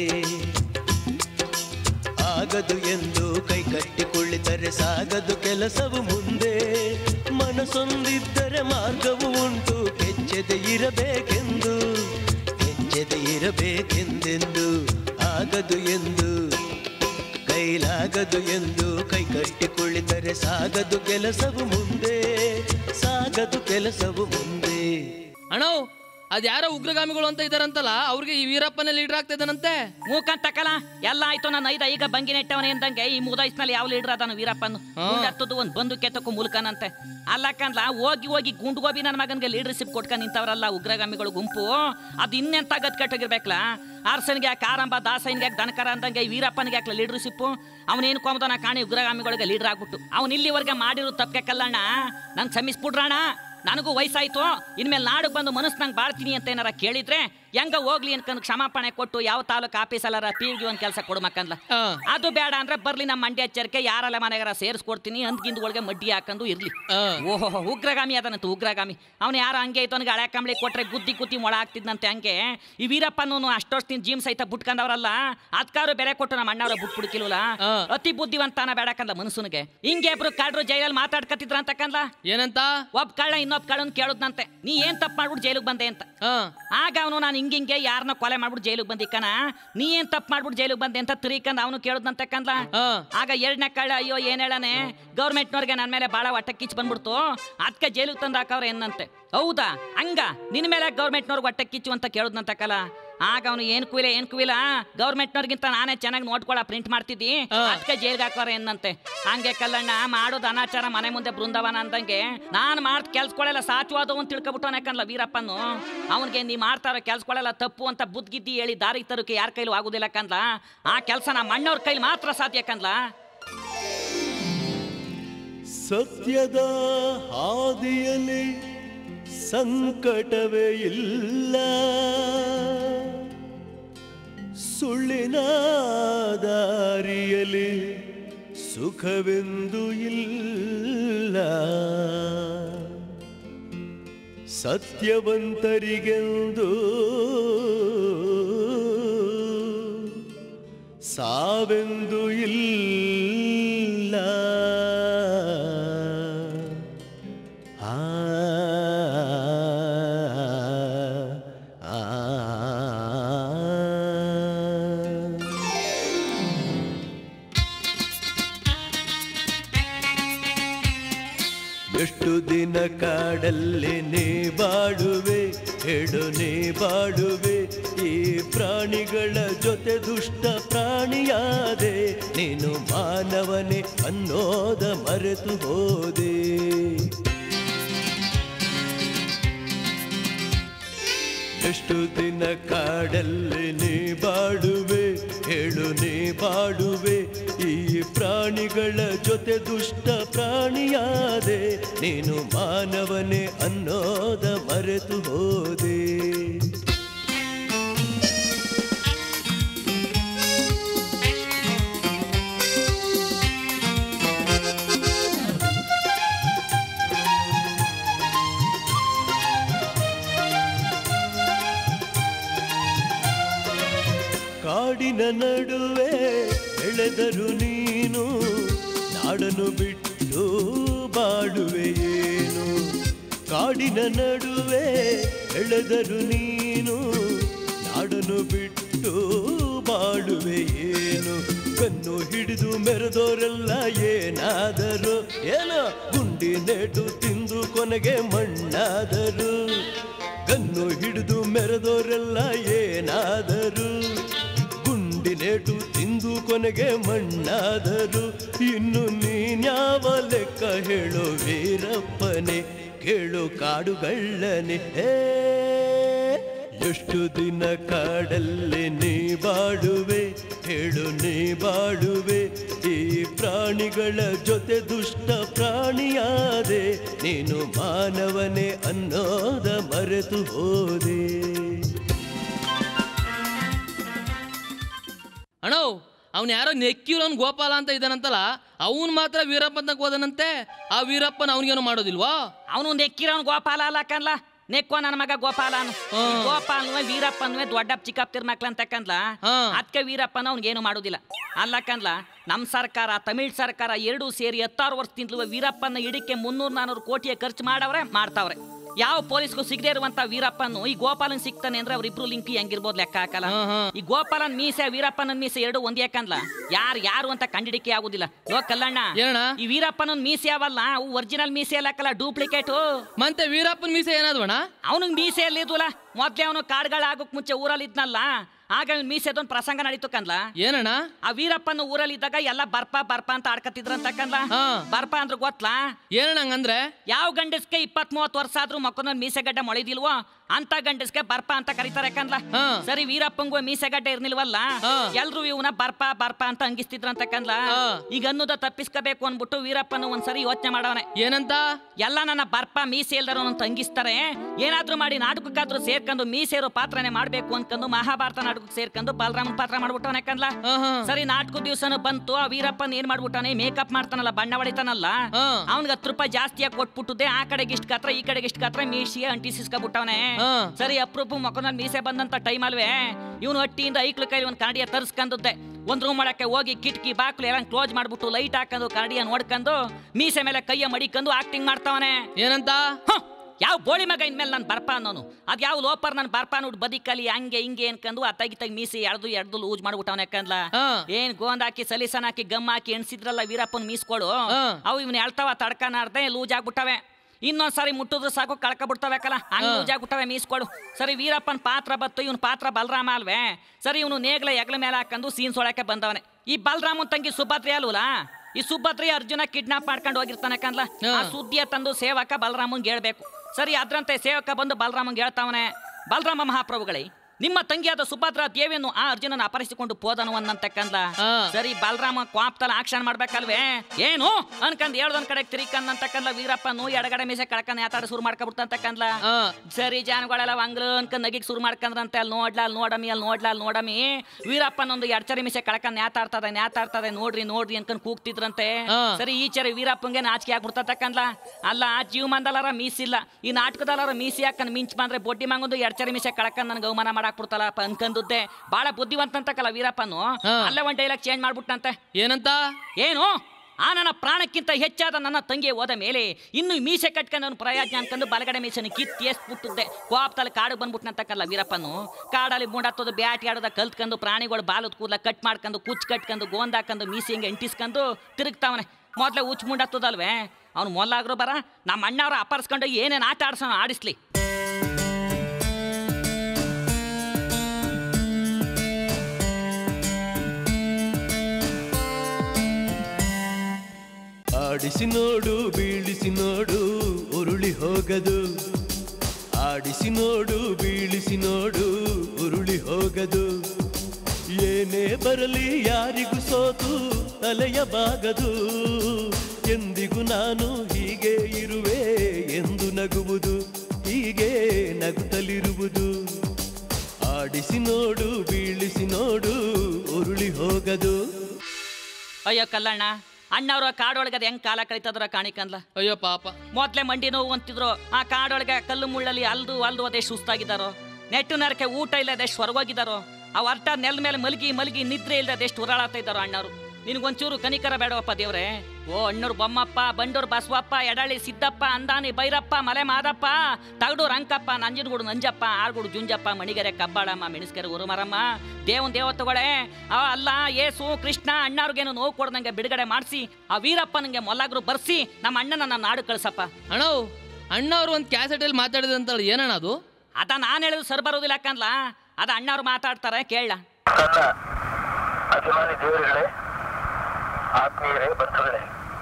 ಆಗದು ಎಂದು ಕೈ ಕಟ್ಟಿ ಕುಳಿತರೆ ಸಾಗದು ಕೆಲಸವು ಮುಂದೆ ಮನಸ್ಸೊಂದಿದ್ದರೆ ಮಾರ್ಗವು ಉಂಟು ಕೆಚ್ಚದೆ ಇರಬೇಕೆಂದು ಕೆಚ್ಚದೆ ಇರಬೇಕೆಂದೆಂದು ಆಗದು ಎಂದು ಕೈಲಾಗದು ಎಂದು ಕೈ ಕಟ್ಟಿ ಕುಳಿತರೆ ಸಾಗದು ಕೆಲಸವು ಮುಂದೆ ಸಾಗದು ಕೆಲಸವು ಮುಂದೆ ಅಣ್ಣ ಅದ್ಯಾರೋ ಉಗ್ರಗಾಮಿಗಳು ಅಂತ ಇದಾರಂತಲ್ಲ ಅವ್ರಿಗೆ ಈ ವೀರಪ್ಪನೇ ಲೀಡರ್ ಆಗ್ತಾ ಇದ್ದಾನಂತೆ ಮೂಕಂತ ತಕಲ ಎಲ್ಲ ಆಯ್ತು ನನ್ನ ಐದ ಈಗ ಬಂಗಿ ನೆಟ್ಟವನೇ ಅಂದಂಗೆ ಈ ಮುದಾಯ್ಸ್ನಲ್ಲಿ ಯಾವ ಲೀಡರ್ ಅದಾನು ವೀರಪ್ಪನು ಹತ್ತದು ಒಂದ್ ಬಂದು ಕೆತ್ತಕ್ಕೂ ಮುಲ್ಕನಂತೆ ಅಲ್ಲಕ್ಕಂದ್ಲ ಹೋಗಿ ಹೋಗಿ ಗುಂಡ್ಗೋಬಿ ನನ್ನ ಮಗನ್ಗೆ ಲೀಡರ್ಶಿಪ್ ಕೊಟ್ಕೊಂಡ್ ನಿಂತವರಲ್ಲ ಉಗ್ರಗಾಮಿಗಳು ಗುಂಪು ಅದು ಇನ್ನೆಂತ ಗತ್ ಕಟ್ಟೋಗಿರ್ಬೇಕಲ್ಲ ಅರ್ಸನ್ಗೆ ಯಾಕೆ ಆರಂಭ ದಾಸನಿಗೆ ಯಾಕೆ ದನಕರ ಅಂದಂಗೆ ಈ ವೀರಪ್ಪನಿಗೆ ಯಾಕೆ ಲೀಡರ್ಶಿಪ್ ಅವನೇನು ಕೋಮದನ ಕಾಣಿ ಉಗ್ರಗಾಮಿಗಳಿಗೆ ಲೀಡರ್ ಆಗ್ಬಿಟ್ಟು ಅವ್ನು ಇಲ್ಲಿವರೆಗೆ ಮಾಡಿರೋ ತಪ್ಪೆ ಕಲ್ಲಣ್ಣ ನಂಗೆ ಕ್ಷಮಿಸ್ಬಿಡ್ರಣ್ಣ ನನಗೂ ವಯಸ್ಸಾಯ್ತು ಇನ್ಮೇಲೆ ನಾಡಿಗೆ ಬಂದು ಮನಸ್ಸು ನಂಗೆ ಬಾಳ್ತೀನಿ ಅಂತ ಏನಾರ ಕೇಳಿದ್ರೆ ಹೆಂಗ ಹೋಗ್ಲಿ ಅನ್ಕೊಂಡು ಕ್ಷಮಾಪಣೆ ಕೊಟ್ಟು ಯಾವ ತಾಲೂಕು ಆಫೀಸಲ್ಲಾರ ಪಿ ಒಂದು ಕೆಲಸ ಕೊಡ್ಮಕ್ಕಂದ್ಲ ಹಾ. ಅದು ಬೇಡ ಅಂದ್ರೆ ಬರ್ಲಿ ನಮ್ಮ ಮಂಡ್ಯ ಎಚ್ಚರಿಕೆ ಯಾರಲ್ಲ ಮನೆಗಾರ ಸೇರಿಸ್ಕೊಡ್ತೀನಿ ಅಂದ್ಗಿಂದ ಒಳಗೆ ಮಡ್ಡಿ ಹಾಕೊಂಡು ಇರ್ಲಿ ಹಾ. ಓಹೋ ಉಗ್ರಗಾಮಿ ಅದನಂತ ಉಗ್ರಗಾಮಿ ಅವ್ನು ಯಾರು ಹಂಗೆ ಐತು ಅವ್ನಿಗೆ ಹಳೆ ಕಂಬಳಿ ಕೊಟ್ರೆ ಗುದ್ದಿ ಗುದ್ದಿ ಮೊಳ ಆಗ್ತಿದ್ನಂತೆ ಹಂಗೆ ಈ ವೀರಪ್ಪನೂ ಅಷ್ಟೊಷ್ಟು ಜಿಮ್ ಸಹಿತ ಬುಟ್ಕೊಂಡವ್ರಲ್ಲ ಅದ್ಕಾರು ಬೆಲೆ ಕೊಟ್ಟು ನಮ್ಮ ಅಣ್ಣವ್ರ ಬುಟ್ ಬಿಡ್ಕಿಲ್ವಲ್ಲ ಹಾ. ಅತಿ ಬುದ್ಧಿವಂತನ ಬೇಡಕಂದ ಮನ್ಸುನಿಗೆ ಹಿಂಗೆ ಇಬ್ರು ಕಾಡ್ರು ಜೈಲಲ್ಲಿ ಮಾತಾಡ್ಕತ್ತಿದ್ರ ಅಂತಕ್ಕಂದ್ಲ ಏನಂತ ಒಬ್ಬ ಕಳ್ಳ ಇನ್ನೊಬ್ಬ ಕಳ್ಳನ್ ಕೇಳುದ್ನಂತೆ ನೀ ಏನ್ ತಪ್ಪು ಮಾಡ್ಬಿಟ್ಟು ಜೈಲಿಗೆ ಬಂದೆ ಅಂತ ಹಾ ಆಗ ಅವನು ನಾನು ಹಿಂಗಿಂಗೆ ಯಾರನ್ನ ಕೊಲೆ ಮಾಡ್ಬಿಟ್ಟು ಜೈಲಿಗೆ ಬಂದಿಕ್ಕನ ನೀ ಏನ್ ತಪ್ಪು ಮಾಡ್ಬಿಟ್ಟು ಜೈಲಿಗೆ ಬಂದೆ ಅಂತ ತಿರಿಕಂದ್ ಅವನು ಕೇಳುದ್ನಂತೆ ಕಂದ್ಲ ಹಾ. ಆಗ ಎರಡನೇ ಕಳ್ಳ ಅಯ್ಯೋ ಏನ್ ಹೇಳನೆ ಗೌರ್ಮೆಂಟ್ನವ್ರಿಗೆ ನನ್ನ ಮೇಲೆ ಬಾಳ ಹೊಟ್ಟೆ ಕಿಚ್ ಬಂದ್ಬಿಡ್ತು ಅದಕ್ಕೆ ಜೈಲಿಗೆ ತಂದು ಹಾಕವ್ರೆ ಏನಂತೆ ಹೌದಾ ಹಂಗ ನಿನ್ ಮೇಲೆ ಗೌರ್ಮೆಂಟ್ನವ್ರಿಗೆ ಹೊಟ್ಟೆ ಕಿಚ್ಚು ಅಂತ ಕೇಳುದ್ನಂತ ಕಲ ಆಗ ಅವನು ಏನ್ ಕುಯಿಲ ಏನ್ ಕುಯಿಲ ಗೌರ್ಮೆಂಟ್ನವ್ರಿಗಿಂತ ನಾನೇ ಚೆನ್ನಾಗಿ ನೋಡ್ಕೊಳ ಪ್ರಿಂಟ್ ಮಾಡ್ತಿದ್ದಿ ಹಾ. ಅದಕ್ಕೆ ಜೈಲ್ಗೆ ಹಾಕೋರೆ ಏನಂತೆ ಹಂಗೆ ಕಲ್ಲಣ್ಣ ಮಾಡೋದು ಅನಾಚಾರ ಮನೆ ಮುಂದೆ ಬೃಂದಾವನ ಅಂದಂಗೆ ನಾನು ಮಾಡ್ ಕೆಲ್ಸಗಳೆಲ್ಲ ಸಾಚುವಾದವು ಅಂತ ತಿಳ್ಕೊಬಿಟ್ಟವನ ಯಾಕಂದ್ಲ ವೀರಪ್ಪನು ಅವನಿಗೆ ನೀ ಮಾಡ್ತಾರೋ ಕೆಲ್ಸಗಳೆಲ್ಲ ತಪ್ಪು ಅಂತ ಬುದ್ಗಿದ್ದಿ ಹೇಳಿ ದಾರಿ ತರೋಕೆ ಯಾರ ಕೈಲೂ ಆಗುದಿಲ್ಲ ಕಂದ್ಲ ಆ ಕೆಲಸ ನಮ್ಮ ಅಣ್ಣವ್ರ ಕೈಲಿ ಮಾತ್ರ ಸಾಧ್ಯ ಕಂದ್ಲ ಸತ್ಯದ ಹಾದಿಯಲ್ಲಿ ಸಂಕಟವೇ ಇಲ್ಲ ಸುಳ್ಳಿನ ದಾರಿಯಲ್ಲಿ ಸುಖವೆಂದು ಇಲ್ಲ ಸತ್ಯವಂತರಿಗೆಂದು ಸಾವೆಂದು ಇಲ್ಲ ಆ, ಆ, ಆ. ಎಷ್ಟು ದಿನ ಕಾಡಲ್ಲಿ ನೀ ಬಾಡುವೆ ಹೇಳು ನೀ ಬಾಡುವೆ ಈ ಪ್ರಾಣಿಗಳ ಜೊತೆ ದುಷ್ಟ ಪ್ರಾಣಿಯಾದೆ ನೀನು ಮಾನವನೇ ಅನ್ನೋದ ಮರೆತು ಹೋದೆ ಎಷ್ಟು ದಿನ ಕಾಡಲ್ಲಿ ನೀ ಬಾಡುವೆ ಹೇಳು ನೀ ಬಾಡುವೆ ಈ ಪ್ರಾಣಿಗಳ ಜೊತೆ ದುಷ್ಟ ಪ್ರಾಣಿಯಾದೆ ನೀನು ಮಾನವನೇ ಅನ್ನೋದ ಮರೆತು ಹೋದೆ ಕಾಡಿನ ನಡುವೆ ಬೆಳೆದರು ನೀನು ನಾಡನ್ನು ಬಿಟ್ಟು ಬಾಡುವೆ ಏನು ಕಾಡಿನ ನಡುವೆ ಬೆಳೆದರು ನೀನು ನಾಡನ್ನು ಬಿಟ್ಟು ಬಾಡುವೆ ಏನು ಕಣ್ಣು ಹಿಡಿದು ಮೆರೆದೋರೆಲ್ಲ ಏನಾದರು ಏನೋ ಗುಂಡಿ ನೆಟ್ಟು ತಿಂದು ಕೊನೆಗೆ ಮಣ್ಣಾದರು ಕಣ್ಣು ಹಿಡಿದು ಮೆರೆದೋರೆಲ್ಲ ಏನಾದರು ಗುಂಡಿನೇಟು ತಿಂದು ಕೊನೆಗೆ ಮಣ್ಣಾದರು ಇನ್ನು ನೀನ್ಯಾವ ಲೆಕ್ಕ ಹೇಳು ವೀರಪ್ಪನೆ ಕೇಳು ಕಾಡುಗಳ್ಳನೆ ಹೇ ಎಷ್ಟು ದಿನ ಕಾಡಲ್ಲಿ ನೀ ಬಾಡುವೆ ಹೇಳು ನೀ ಬಾಡುವೆ ಈ ಪ್ರಾಣಿಗಳ ಜೊತೆ ದುಷ್ಟ ಪ್ರಾಣಿಯಾದೆ ನೀನು ಮಾನವನೇ ಅನ್ನೋದ ಮರೆತು ಹೋದೆ ಅಣ್ಣೋ ಅವ್ನು ಯಾರೋ ನೆಕ್ಕಿರೋನ್ ಗೋಪಾಲ ಅಂತ ಇದ್ದಾನಂತಲ್ಲ ಅವನ್ ಮಾತ್ರ ವೀರಪ್ಪಂತಕ್ಕೆ ಹೋದನಂತೆ ಆ ವೀರಪ್ಪನ ಅವನಿಗೇನು ಮಾಡೋದಿಲ್ವಾ ಅವನು ನೆಕ್ಕಿರೋನ್ ಗೋಪಾಲ ಅಲ್ಲ ಕನ್ಲ ನೆಕ್ಕೋ ನನ್ನ ಮಗ ಗೋಪಾಲನು ಹಾ. ಗೋಪಾಲನುವೆ ವೀರಪ್ಪನುವೆ ದೊಡ್ಡ ಚಿಕ್ಕಪ್ತಿರ್ ಮಕ್ಳು ಅಂತ ಕಂದ್ಲ ಹಾ. ಅದಕ್ಕೆ ವೀರಪ್ಪನ ಅವ್ನಿಗೇನು ಮಾಡುದಿಲ್ಲ ಅಲ್ಲ ಕಂದ್ಲ ನಮ್ಮ ಸರ್ಕಾರ ತಮಿಳ್ ಸರ್ಕಾರ ಎರಡೂ ಸೇರಿ ಹತ್ತಾರು ವರ್ಷದಿಂದಲೂ ವೀರಪ್ಪನ ಇಡಕ್ಕೆ ಮುನ್ನೂರು ನಾನೂರು ಕೋಟಿಯ ಖರ್ಚು ಮಾಡವ್ರೆ ಮಾಡ್ತಾವ್ರೆ ಯಾವ ಪೊಲೀಸ್ಗೂ ಸಿಗದೇ ಇರುವಂತ ವೀರಪ್ಪನು ಈ ಗೋಪಾಲನ್ ಸಿಗ್ತಾನೆ ಅಂದ್ರೆ ಅವ್ರಿಬ್ರು ಲಿಂಕ್ ಹೆಂಗಿರ್ಬೋದು ಲೆಕ್ಕ ಹಾಕಲ್ಲ ಹಾ, ಹಾ. ಈ ಗೋಪಾಲನ್ ಮೀಸೆ ವೀರಪ್ಪನ ಮೀಸೆ ಎರಡು ಒಂದೇ ಯಾಕಂದ್ಲ ಯಾರು ಯಾರು ಅಂತ ಕಂಡಿಡಿಕೆ ಆಗುದಿಲ್ಲ ಲೋ ಕಲ್ಲಣ್ಣ ಏನಣ್ಣ ಈ ವೀರಪ್ಪನ ಮೀಸೆ ಅವಲ್ಲ ಅವು ಒರಿಜಿನಲ್ ಮೀಸೆ ಅಲ್ಲಕ್ಕಲ್ಲ ಡೂಪ್ಲಿಕೇಟು ಮತ್ತೆ ವೀರಪ್ಪನ ಮೀಸೆ ಏನಾದ್ವಣ ಅವನಿಗೆ ಮೀಸೆ ಎಲ್ಲಿದ್ವಲ್ಲ ಮೊದ್ಲೇ ಅವನು ಕಾಡ್ಗಳಾಗೋಕ್ ಮುಂಚೆ ಊರಲ್ಲಿ ಇದ್ನಲ್ಲ ಆಗ ಅವ್ನ್ ಮೀಸೆದೊಂದು ಪ್ರಸಂಗ ನಡೀತು ಕಂದ್ಲ ಏನಣ್ಣ ಆ ವೀರಪ್ಪನ ಊರಲ್ಲಿ ಇದ್ದಾಗ ಎಲ್ಲ ಬರ್ಪ ಬರ್ಪ ಅಂತ ಆಡ್ಕತ್ತಿದ್ರಂತ ಕಂದ್ಲ ಹಾ. ಬರ್ಪ ಅಂದ್ರೆ ಗೊತ್ತಾ ಏನಣ್ಣ ಹಂಗಂದ್ರೆ ಯಾವ ಗಂಡಸ್ಗೆ ಇಪ್ಪತ್ ಮೂವತ್ ವರ್ಷ ಆದ್ರೂ ಮಕ್ಕಳ ಮೀಸೆ ಗಡ್ಡೆ ಮೊಳೆದಿಲ್ವೋ ಅಂತ ಗಂಡಸ್ಗೆ ಬರ್ಪ ಅಂತ ಕರೀತಾರೆ ಕಂದ್ಲ ಹಾ. ಸರಿ ವೀರಪ್ಪಂಗೂ ಮೀಸೆ ಗಡ್ಡೆ ಇರ್ನಿಲ್ವಲ್ಲ ಹಾ. ಎಲ್ರು ಇವನ ಬರ್ಪ ಬರ್ಪ ಅಂತ ಅಂಗಿಸ್ತಿದ್ರಂತ ಕಂದ್ಲ ಹಾ. ಈಗ ಅನ್ನೋದ ತಪ್ಪಿಸ್ಕೋಬೇಕು ಅನ್ಬಿಟ್ಟು ವೀರಪ್ಪನ ಒಂದ್ಸರಿ ಯೋಚನೆ ಮಾಡವನೆ ಏನಂತ ಎಲ್ಲ ನನ್ನ ಬರ್ಪ ಮೀಸೆ ಇಲ್ದಾರ ಅಂತ ಅಂಗಿಸ್ತಾರೆ ಏನಾದ್ರೂ ಮಾಡಿ ನಾಟಕಕ್ಕಾದ್ರೂ ಸೇರ್ಕೊಂಡು ಮೀಸೇರೋ ಪಾತ್ರನೇ ಮಾಡ್ಬೇಕು ಅನ್ಕೊಂಡು ಮಹಾಭಾರತ ನಾಟಕಕ್ಕೆ ಸೇರ್ಕೊಂಡು ಬಲರಾಮನ್ ಪಾತ್ರ ಮಾಡ್ಬಿಟ್ಟವನೆ ಕಂದ್ಲ ಹಾ, ಹಾ. ಸರಿ ನಾಟಕ ದಿವಸನು ಬಂತು ಆ ವೀರಪ್ಪನ್ ಏನ್ ಮಾಡ್ಬಿಟ್ಟಾನೆ ಮೇಕಪ್ ಮಾಡ್ತಾನಲ್ಲ ಬಣ್ಣ ಹೊಡಿತಾನಲ್ಲ ಹಾ. ಅವ್ನಿಗೆ ಹತ್ತು ರೂಪಾಯಿ ಜಾಸ್ತಿಯಾಗಿ ಕೊಟ್ಬಿಟ್ಟುದೆ ಆ ಕಡೆಗೆ ಇಷ್ಟ ಗಾತ್ರ ಈ ಕಡೆಗೆ ಇಷ್ಟ ಗಾತ್ರ ಮೀಸಿಗೆ ಅಂಟಿಸಿಸ್ಕೊಬಿಟ್ಟವನೆ ಹಾ. ಸರಿ ಅಪ್ರೂಪ ಮಕ್ಕಳಲ್ಲಿ ಮೀಸೆ ಬಂದಂತ ಟೈಮ್ ಅಲ್ವೇ ಇವನು ಹಟ್ಟಿಯಿಂದ ಐಕ್ಳು ಕೈ ಒಂದು ಕರಡಿಯ ತರಿಸ್ಕೊಂಡದ್ದೆ ಒಂದ್ ರೂಮ್ ಒಳಕ್ಕೆ ಹೋಗಿ ಕಿಟಕಿ ಬಾಕ್ಲು ಎಲ್ಲ ಕ್ಲೋಸ್ ಮಾಡ್ಬಿಟ್ಟು ಲೈಟ್ ಹಾಕೊಂಡು ಕರಡಿಯ ನೋಡ್ಕೊಂಡು ಮೀಸೆ ಮೇಲೆ ಕೈಯ ಮಡಿಕೊಂಡು ಆಕ್ಟಿಂಗ್ ಮಾಡ್ತಾವನೆ ಏನಂತ ಹ, ಯಾವ ಬೋಳಿ ಮಗ ಇನ್ಮೇಲೆ ನಾನು ಬರ್ಪ ಅನ್ನೋನು ಅದ್ ಯಾವ ಲೋಪರ್ ನನ್ನ ಬರ್ಪ ನೋಡಿ ಬದಿಕಲಿ ಹಂಗೆ ಹಿಂಗೆ ಅನ್ಕೊಂಡು ಅತ್ತಾಗಿ ತಗಿ ಮೀಸಿ ಎಳ್ದು ಎಳ್ದು ಲೂಜ್ ಮಾಡ್ಬಿಟ್ಟವನ ಯಾಕಂದ್ಲ ಹಾ. ಏನ್ ಗೋಂದ್ ಹಾಕಿ ಸಲೀಸನ್ ಹಾಕಿ ಗಮ್ ಹಾಕಿ ಎಣ್ಸಿದ್ರಲ್ಲ ವೀರಪ್ಪನ್ ಮೀಸ್ಕೊಡು ಹಾ. ಅವು ಇವನ್ ಎಳ್ತಾವ ತಡ್ಕನಾರ್ದೆ ಲೂಜ್ ಆಗ್ಬಿಟ್ಟವೆ ಇನ್ನೊಂದ್ಸರಿ ಮುಟ್ಟಿದ್ರು ಸಾಕು ಕಳ್ಕ ಬಿಡ್ತಾಬೇಕಲ್ಲ ಹಂಗ್ ಹಾ. ಲೂಜ್ ಆಗ್ಬಿಟ್ಟವೆ ಮೀಸ್ಕೊಡು ಸರಿ ವೀರಪ್ಪನ್ ಪಾತ್ರ ಬತ್ತು ಇವನ್ ಪಾತ್ರ ಬಲರಾಮ ಅಲ್ವೇ ಸರಿ ಇವನು ನೇಗ್ಲ ಎಗ್ಲ ಮೇಲೆ ಹಾಕೊಂಡು ಸೀನ್ ಸೊಳಕ್ಕೆ ಬಂದವನೆ ಈ ಬಲರಾಮನ್ ತಂಗಿ ಸುಭದ್ರಿ ಅಲ್ವಲ್ಲ ಈ ಸುಭದ್ರಿ ಅರ್ಜುನ ಕಿಡ್ನಾಪ್ ಮಾಡ್ಕೊಂಡು ಹೋಗಿರ್ತಾನೆ ಕಂದ್ಲ ಹಾ. ಆ ಸುದ್ದಿಯ ತಂದು ಸೇವಕ ಬಲರಾಮಂಗೆ ಹೇಳ್ಬೇಕು ಸರಿ ಅದ್ರಂತೆ ಸೇವಕ ಬಂದು ಬಲರಾಮಂಗೆ ಹೇಳ್ತಾವನೆ ಬಲರಾಮ ಮಹಾಪ್ರಭುಗಳೇ ನಿಮ್ಮ ತಂಗಿಯಾದ ಸುಭದ್ರಾ ದೇವಿಯನ್ನು ಆ ಅರ್ಜುನನ ಅಪಹರಿಸಿಕೊಂಡು ಹೋದನು ಅನ್ನಂತಕ್ಕಂದ್ಲ ಹಾ. ಸರಿ ಬಲರಾಮ ಕ್ವಾಪ್ತಲ ಆಕ್ಷನ್ ಮಾಡ್ಬೇಕಲ್ವೇ ಏನು ಅನ್ಕಂದ್ ಹೇಳ್ದೊಂದ್ ಕಡೆ ತಿರಿಕಂದಂತಕ್ಕಂದ್ಲ ವೀರಪ್ಪನು ಎಡಗಡೆ ಮೀಸೆ ಕಳ್ಕಂದ್ ಯಾತಾಡ ಶುರು ಮಾಡ್ಕೊಬಿಡ್ತಂತಕ್ಕಂದ್ಲ ಹಾ. ಸರಿ ಜಾನಗಳೆಲ್ಲ ಅಂಗ್ಲು ಅನ್ಕೊಂಡ್ ನಗಿಗ್ ಶುರು ಮಾಡ್ಕಂದ್ರಂತೆ ಅಲ್ಲಿ ನೋಡ್ಲಾ ಅಲ್ಲಿ ನೋಡಮಿ ಅಲ್ಲಿ ನೋಡ್ಲಾ ಅಲ್ಲಿ ನೋಡಮಿ ವೀರಪ್ಪನೊಂದು ಎಡ್ಚರಿ ಮಿಸೆ ಕಳ್ಕಂದ್ ನ್ಯಾತಾಡ್ತದೆ ನ್ಯಾತಾಡ್ತದೆ ನೋಡ್ರಿ ನೋಡ್ರಿ ಅನ್ಕೊಂಡ್ ಕೂಗ್ತಿದ್ರಂತೆ ಹಾ. ಸರಿ ಈಚರಿ ವೀರಪ್ಪಂಗೆ ನಾಚಿಕೆ ಆಗ್ಬಿಡ್ತಕ್ಕಂದ್ಲ ಅಲ್ಲ ಜೀವಮಾನದಲ್ಲಾರ ಮೀಸಿಲ್ಲ ಈ ನಾಟಕದಲ್ಲಾರ ಮೀಸಿ ಹಾಕಂದ್ ಮಿಂಚ್ ಬಂದ್ರೆ ಬೊಡ್ಡಿ ಮಂಗೊಂದು ಎಡ್ಚರಿ ಮಿಸೆ ಕಳ್ಕಂದ್ ನನ್ಗೆ ಅವಮಾನ ಮಾಡಾಕ್ಬಿಡ್ತಲ್ಲಪ್ಪ ಅನ್ಕಂದುದ್ದೆ ಬಾಳ ಬುದ್ಧಿವಂತಂತಕ್ಕಲ್ಲ ವೀರಪ್ಪನು ಹಾ. ಅಲ್ಲೇ ಒಂದ್ ಡೈಲಾಗ್ ಚೇಂಜ್ ಮಾಡ್ಬಿಟ್ಟಂತೆ ಏನಂತ ಏನು ಆ ನನ್ನ ಪ್ರಾಣಕ್ಕಿಂತ ಹೆಚ್ಚಾದ ನನ್ನ ತಂಗಿ ಹೋದ ಮೇಲೆ ಇನ್ನು ಮೀಸೆ ಕಟ್ಕೊಂಡು ಅವನು ಪ್ರಯೋಜನ ಅನ್ಕೊಂಡು ಬಲಗಡೆ ಮೀಸೆನ ಕಿತ್ತಿ ಎಸ್ಬಿಟ್ಟುದ್ದೆ ಕೋಪದಲ್ಲಿ ಕಾಡು ಬಂದ್ಬಿಟ್ನಂತಕ್ಕಲ್ಲ ವೀರಪ್ಪನು ಕಾಡಲ್ಲಿ ಮುಂಡತ್ತೋದು ಬ್ಯಾಟಿ ಆಡೋದ ಕಲ್ತ್ಕೊಂಡು ಪ್ರಾಣಿಗಳು ಬಾಲದ ಕೂದಲ ಕಟ್ ಮಾಡ್ಕೊಂಡು ಕುಚ್ ಕಟ್ಕೊಂಡು ಗೋಂದ್ ಹಾಕೊಂಡು ಮೀಸೆ ಹಿಂಗೆ ಎಂಟಿಸ್ಕೊಂಡು ತಿರುಗ್ತಾವನೆ ಮೊದಲೇ ಉಚ್ಚ ಮುಂಡತ್ತದಲ್ವೇ ಅವ್ನು ಮೊದಲಾಗ್ರು ಬರ ನಮ್ಮ ಅಣ್ಣವ್ರ ಅಪರ್ಸ್ಕೊಂಡು ಏನೇನು ಆಟ ಆಡ್ಸೋಣ ಆಡಿಸ್ಲಿ ಆಡಿಸಿ ನೋಡು ಬೀಳಿಸಿ ನೋಡು ಉರುಳಿ ಹೋಗದು ಆಡಿಸಿ ನೋಡು ಬೀಳಿಸಿ ನೋಡು ಉರುಳಿ ಹೋಗದು ಏನೇ ಬರಲಿ ಯಾರಿಗೂ ಸೋತು ತಲೆಯ ಬಾಗದು ಎಂದಿಗೂ ನಾನು ಹೀಗೆ ಇರುವೆ ಎಂದು ನಗುವುದು ಹೀಗೆ ನಗುತ್ತಲಿರುವುದು ಆಡಿಸಿ ನೋಡು ಬೀಳಿಸಿ ನೋಡು ಉರುಳಿ ಹೋಗದು ಅಯ್ಯೋ ಕಲ್ಲಣ್ಣ ಅಣ್ಣವ್ರ ಕಾಡೊಳಗದ ಹೆಂಗ್ ಕಾಲ ಕಳಿತದ್ರ ಕಾಣಿಕಂದ್ಲ ಅಯ್ಯೋ ಪಾಪ ಮೊದ್ಲೇ ಮಂಡಿ ನೋವು ಅಂತಿದ್ರು ಆ ಕಾಡೊಳಗೆ ಕಲ್ಲು ಮುಳ್ಳಲ್ಲಿ ಅಲ್ದು ಅಲ್ದು ಅದೆಷ್ಟು ಸುಸ್ತಾಗಿದ್ದಾರೋ ನೆಟ್ಟು ನರಕ್ಕೆ ಊಟ ಇಲ್ಲ ಅದೆಷ್ಟು ಹೊರಗೋಗಿದ್ದಾರೋ ಅವ್ ಅರ್ಥ ನೆಲ ಮೇಲೆ ಮಲಗಿ ಮಲಗಿ ನಿದ್ರೆ ಇಲ್ಲದೆ ಅದೆಷ್ಟು ಉರಾಳಾಗ್ತಾ ಇದ್ದಾರೋ ಅಣ್ಣವ್ರು ನಿನಗೊಂಚೂರು ಕನಿಕರ ಬೇಡವಪ್ಪ ದೇವ್ರೆ ಓ ಅಣ್ಣವ್ರು ಬೊಮ್ಮಪ್ಪ ಬಂಡೂರು ಬಸವಪ್ಪ ಎಡಳ್ಳಿ ಸಿದ್ದಪ್ಪ ಅಂದಾನಿ ಭೈರಪ್ಪ ಮಲೆ ಮಾದಪ್ಪ ತಗಡೂರು ಅಂಕಪ್ಪ ನಂಜನಗೂಡು ನಂಜಪ್ಪ ಆರ್ಗೂಡು ಜುಂಜಪ್ಪ ಮಣಿಗೆರೆ ಕಬ್ಬಾಳಮ್ಮ ಮೆಣಸ್ಕೆರೆ ಉರುಮರಮ್ಮ ದೇವನ್ ದೇವತೆಗಳೇ ಅವ ಅಲ್ಲ ಏಸು ಕೃಷ್ಣ ಅಣ್ಣವ್ರಿಗೇನು ನೋವು ಕೊಡ್ದಂಗೆ ಬಿಡುಗಡೆ ಮಾಡಿಸಿ ಆ ವೀರಪ್ಪನಿಗೆ ಮೊಲ್ಲಾಗ್ರು ಬರ್ಸಿ ನಮ್ಮ ಅಣ್ಣನ ನನ್ನ ನಾಡು ಕಳ್ಸಪ್ಪ ಅಣ್ಣವ್ ಅಣ್ಣವ್ರು ಒಂದು ಕ್ಯಾಸೆಟಲ್ಲಿ ಮಾತಾಡಿದಂತ ಏನಣ್ಣ ಅದು ಅದ ನಾನು ಹೇಳಿದ್ರು ಸರ್ ಬರೋದಿಲ್ಲ ಯಾಕಂದ್ಲ ಅದ ಅಣ್ಣವ್ರು ಮಾತಾಡ್ತಾರೆ ಕೇಳ ನನ್ನ ಅಭಿಮಾನಿ ದೇವರುಗಳೇ ಆತ್ಮೀಯರೇ ಬಂಧುಗಳೇ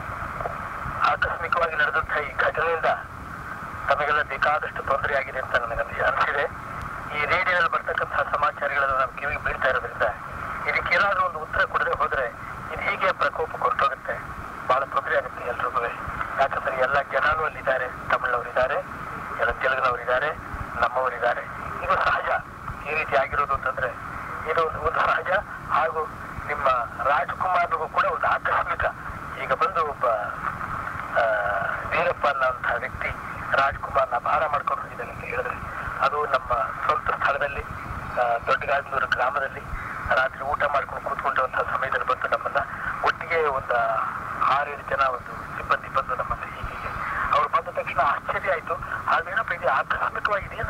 ಆಕಸ್ಮಿಕವಾಗಿ ನಡೆದಂತಹ ಈ ಘಟನೆಯಿಂದ ತಮಗೆಲ್ಲ ಬೇಕಾದಷ್ಟು ತೊಂದರೆಯಾಗಿದೆ ಅಂತ ನನಗೆ ಅನಿಸಿದೆ ಈ ರೇಡಿಯೋದಲ್ಲಿ ಬರ್ತಕ್ಕಂತಹ ಸಮಾಚಾರಗಳೆಲ್ಲ ನಮ್ಮ ಕಿವಿಗೆ ಬೀಳ್ತಾ ಇರೋದ್ರಿಂದ ಇದಕ್ಕೆ ಏನಾದರೂ ಒಂದು ಉತ್ತರ ಕೊಡದೆ ಹೋದ್ರೆ ಇದು ಹೀಗೆ ಪ್ರಕೋಪ ಕೊಟ್ಟೋಗುತ್ತೆ ಬಹಳ ತೊಂದರೆ ಆಗುತ್ತೆ ಎಲ್ರಿಗೂ ಯಾಕಂದ್ರೆ ಎಲ್ಲ ಜನರು ಅಲ್ಲಿದ್ದಾರೆ ತಮಿಳವರಿದ್ದಾರೆ ಎಲ್ಲ ತೆಲುಗಿನವರಿದ್ದಾರೆ ನಮ್ಮವರಿದ್ದಾರೆ ಇದು ಸಹಜ ಈ ರೀತಿ ಆಗಿರೋದು ಅಂತಂದ್ರೆ ಇದು ಒಂದು ಒಂದು ಸಹಜ ಹಾಗೂ ನಿಮ್ಮ ರಾಜ್ಕುಮಾರ್ಗೂ ಕೂಡ ಒಂದು ಆಕಸ್ಮಿಕ ಈಗ ಬಂದು ಒಬ್ಬ ಆ, ವೀರಪ್ಪ ಅನ್ನೋಂತಹ ವ್ಯಕ್ತಿ ರಾಜ್ಕುಮಾರ್ನ ಭಾರ ಮಾಡ್ಕೊಂಡು ಹೋಗಿದ್ದಾನೆ ಅಂತ ಹೇಳಿದ್ರೆ ಅದು ನಮ್ಮ ಸ್ವಂತ ಸ್ಥಳದಲ್ಲಿ ಆ, ದೊಡ್ಡಗಾಜನೂರು ಗ್ರಾಮದಲ್ಲಿ ರಾತ್ರಿ ಊಟ ಮಾಡ್ಕೊಂಡು ಕೂತ್ಕೊಂಡಿರುವಂತಹ ಸಮಯದಲ್ಲಿ ಬಂದು ನಮ್ಮನ್ನ ಒಟ್ಟಿಗೆ ಒಂದು ಆರೇಳು ಜನ ಒಂದು ಸಿಬ್ಬಂದಿ ಬಂದು ನಮ್ಮನ್ನ ಹೀಗೆ ಅವ್ರು ಬಂದ ತಕ್ಷಣ ಆಶ್ಚರ್ಯ ಆಯ್ತು ಅದೇನಪ್ಪ ಇದು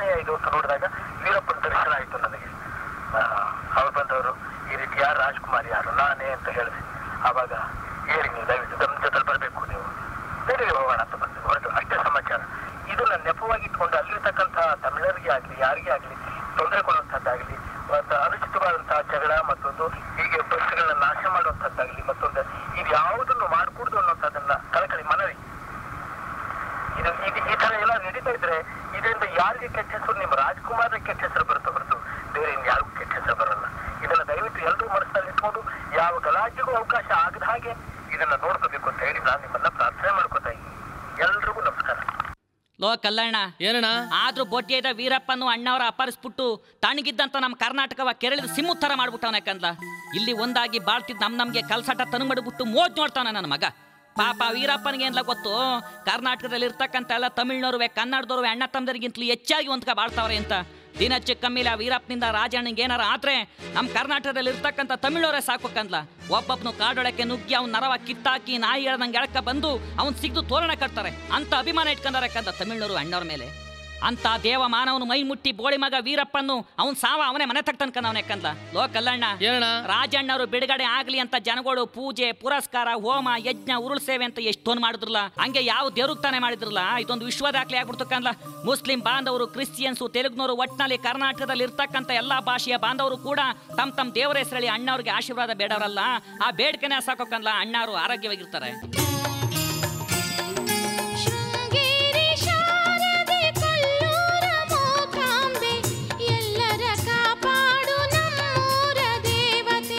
ಸಮಯ ಇದು ಅಂತ ನೋಡಿದಾಗ ವೀರಪ್ಪನ ದರ್ಶನ ಆಯಿತು ನನಗೆ ಅವ್ರು ಬಂದವರು ಈ ರೀತಿ ಯಾರು ರಾಜ್ಕುಮಾರ್ ಯಾರು ನಾನೇ ಅಂತ ಹೇಳಿದೆ ಆವಾಗ ಹೇಳಿ ನೀವು ದಯವಿಟ್ಟು ನಮ್ಮ ಜೊತೆ ಬರಬೇಕು ನೀವು ಬೇರೆ ಹೋಗೋಣ ಅಂತ ಬಂದೆ ಹೊರಟು ಅಷ್ಟೇ ಸಮಾಚಾರ ಇದು ನನ್ನ ನೆಪವಾಗಿ ಇಟ್ಕೊಂಡು ಅಲ್ಲಿರ್ತಕ್ಕಂತಹ ತಮಿಳರಿಗೆ ಆಗಲಿ ಯಾರಿಗೇ ಆಗಲಿ ತೊಂದರೆ ಕೊಡುವಂಥದ್ದಾಗಲಿ ಮತ್ತು ಅನುಚಿತವಾದಂತಹ ಜಗಳ ಮತ್ತೊಂದು ಹೀಗೆ ಬಸ್ಗಳನ್ನ ನಾಶ ಮಾಡುವಂಥದ್ದಾಗಲಿ ಮತ್ತೊಂದು ಇದು ಯಾವುದನ್ನು ಮಾಡಕೂಡ್ದು ಅನ್ನೋಂಥದ್ದನ್ನ ಕಳಕಳಿ ಮನವಿ ಇದು ಇದು ಈ ತರ ಎಲ್ಲ ನಡೀತಾ ಇದ್ರೆ ಇದರಿಂದ ಯಾರಿಗೆ ಕೆಟ್ಟ ಹೆಸರು ನಿಮ್ಮ ರಾಜ್ಕುಮಾರ್ ಕೆಟ್ಟ ಹೆಸರು ಬರುತ್ತೆ ಹೊರತು ಬೇರೆ ಯಾರಿಗೂ ಕೆಟ್ಟ ಹೆಸರು ಬರಲ್ಲ ಇದನ್ನ ದಯವಿಟ್ಟು ಎಲ್ಲರೂ ಮನಸ್ಸಲ್ಲಿ ಇಟ್ಕೊಂಡು ಯಾವ ಗಲಾಟೆಗೂ ಅವಕಾಶ ಆಗದ ಹಾಗೆ ಇದನ್ನ ನೋಡ್ಕೋಬೇಕು ಅಂತ ಹೇಳಿ ನಾನು ನಿಮ್ಮನ್ನ ಪ್ರಾರ್ಥನೆ ಮಾಡ್ಕೋತಾ ಇದ್ದೀನಿ ಎಲ್ರಿಗೂ ನಮಸ್ಕಾರ ಲೋ ಕಲ್ಲಣ್ಣ ಏನಣ್ಣ ಆದ್ರೂ ಬೊಟ್ಟಿಯದ ವೀರಪ್ಪನು ಅಣ್ಣವರ ಅಪರಿಸ್ಬಿಟ್ಟು ತಣ್ಣಗಿದ್ದಂತ ನಮ್ಮ ಕರ್ನಾಟಕವ ಕೆರಳಿದ ಸಿಮ್ಮು ಥರ ಮಾಡ್ಬಿಟ್ಟವನ ಯಾಕಂದ್ರ ಇಲ್ಲಿ ಒಂದಾಗಿ ಬಾಳ್ತಿದ್ ನಮ್ ನಮ್ಗೆ ಕಲ್ಸಟ ತನು ಮಾಡಿಬಿಟ್ಟು ಮೋಜ್ ನೋಡ್ತಾನ ನನ್ನ ಮಗ ಪಾಪ ವೀರಪ್ಪನಿಗೆ ಏನ್ಲ ಗೊತ್ತು ಕರ್ನಾಟಕದಲ್ಲಿ ಇರ್ತಕ್ಕಂಥ ಎಲ್ಲ ತಮಿಳ್ನವ್ರುವೆ ಕನ್ನಡದವ್ರುವೆ ಅಣ್ಣ ತಮ್ಮದರಿಗಿಂತಲೂ ಹೆಚ್ಚಾಗಿ ಒಂದ್ಕ ಬಾಳ್ತಾವ್ರೆ ಅಂತ ದಿನ ಚಿಕ್ಕಮ್ಮಿಲಿ ಆ ವೀರಪ್ಪನಿಂದ ರಾಜಣ್ಣಂಗೆ ಏನಾರ ಆದ್ರೆ ನಮ್ಮ ಕರ್ನಾಟಕದಲ್ಲಿ ಇರ್ತಕ್ಕಂಥ ತಮಿಳವರೇ ಸಾಕೋಕಂದ್ಲ ಒಬ್ಬೊಬ್ನು ಕಾಡೊಳಕ್ಕೆ ನುಗ್ಗಿ ಅವ್ನ ನರವ ಕಿತ್ತಾಕಿ ನಾಯಿ ಎಳ್ದಂಗೆ ಎಳಕ ಬಂದು ಅವ್ನ್ ಸಿಗ್ದು ತೋರಣ ಕಟ್ತಾರೆ ಅಂತ ಅಭಿಮಾನ ಇಟ್ಕೊಂಡಾರೆ ಕಂದ ತಮಿಳ್ನವರು ಅಣ್ಣವ್ರ ಮೇಲೆ ಅಂತ ದೇವ ಮಾನವನು ಮೈ ಮುಟ್ಟಿ ಬೋಳಿ ಮಗ ವೀರಪ್ಪನ್ನು ಅವನ್ ಸಾವ ಅವನೇ ಮನೆ ತಕ್ಕಂತ ಅವನೇ ಕಂದ ಲೋ ಕಲ್ಲಣ್ಣ ಏನಣ್ಣ ರಾಜಣ್ಣವರು ಬಿಡುಗಡೆ ಆಗ್ಲಿ ಅಂತ ಜನಗಳು ಪೂಜೆ ಪುರಸ್ಕಾರ ಹೋಮ ಯಜ್ಞ ಉರುಳು ಸೇವೆ ಅಂತ ಎಷ್ಟೊಂದು ಮಾಡಿದ್ರಲ್ಲ ಹಂಗೆ ಯಾವ ದೇವ್ರಿಗೆ ತಾನೇ ಮಾಡಿದ್ರಲ್ಲ ಇದೊಂದು ವಿಶ್ವ ದಾಖಲೆ ಆಗ್ಬಿಡ್ತು ಕನ್ಲ ಮುಸ್ಲಿಂ ಬಾಂಧವರು ಕ್ರಿಶ್ಚಿಯನ್ಸು ತೆಲುಗುನವರು ಒಟ್ನಲ್ಲಿ ಕರ್ನಾಟಕದಲ್ಲಿ ಇರ್ತಕ್ಕಂಥ ಎಲ್ಲಾ ಭಾಷೆಯ ಬಾಂಧವರು ಕೂಡ ತಮ್ಮ ತಮ್ಮ ದೇವರ ಹೆಸರಲ್ಲಿ ಅಣ್ಣವ್ರಿಗೆ ಆಶೀರ್ವಾದ ಬೇಡವರಲ್ಲ ಆ ಬೇಡಿಕೆನೇ ಸಾಕೋಕನ್ಲ ಅಣ್ಣವರು ಆರೋಗ್ಯವಾಗಿರ್ತಾರೆ ಶೃಂಗೇರಿ ಶಾರದೆ ಕೊಲ್ಲೂರ ಮೂಕಾಂಬೆ ಎಲ್ಲರ ಕಾಪಾಡು ನಮ್ಮೂರ ದೇವತೆ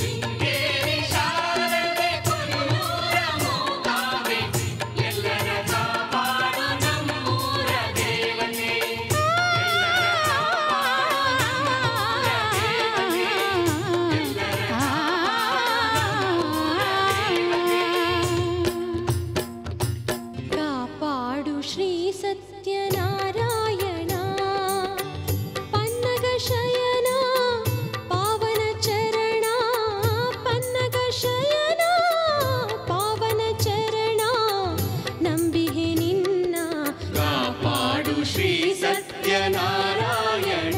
ಕಾಪಾಡು ಶ್ರೀ ಸತ್ಯನಾರಾಯಣ ಪನ್ನಗ ಶಯನ ಪಾವನ ಚರಣ ಪನ್ನಗ ಶಯನ ಪಾವನ ಚರಣ ನಂಬಿಹೆ ನಿನ್ನ ಕಾಪಾಡು ಶ್ರೀ ಸತ್ಯನಾರಾಯಣ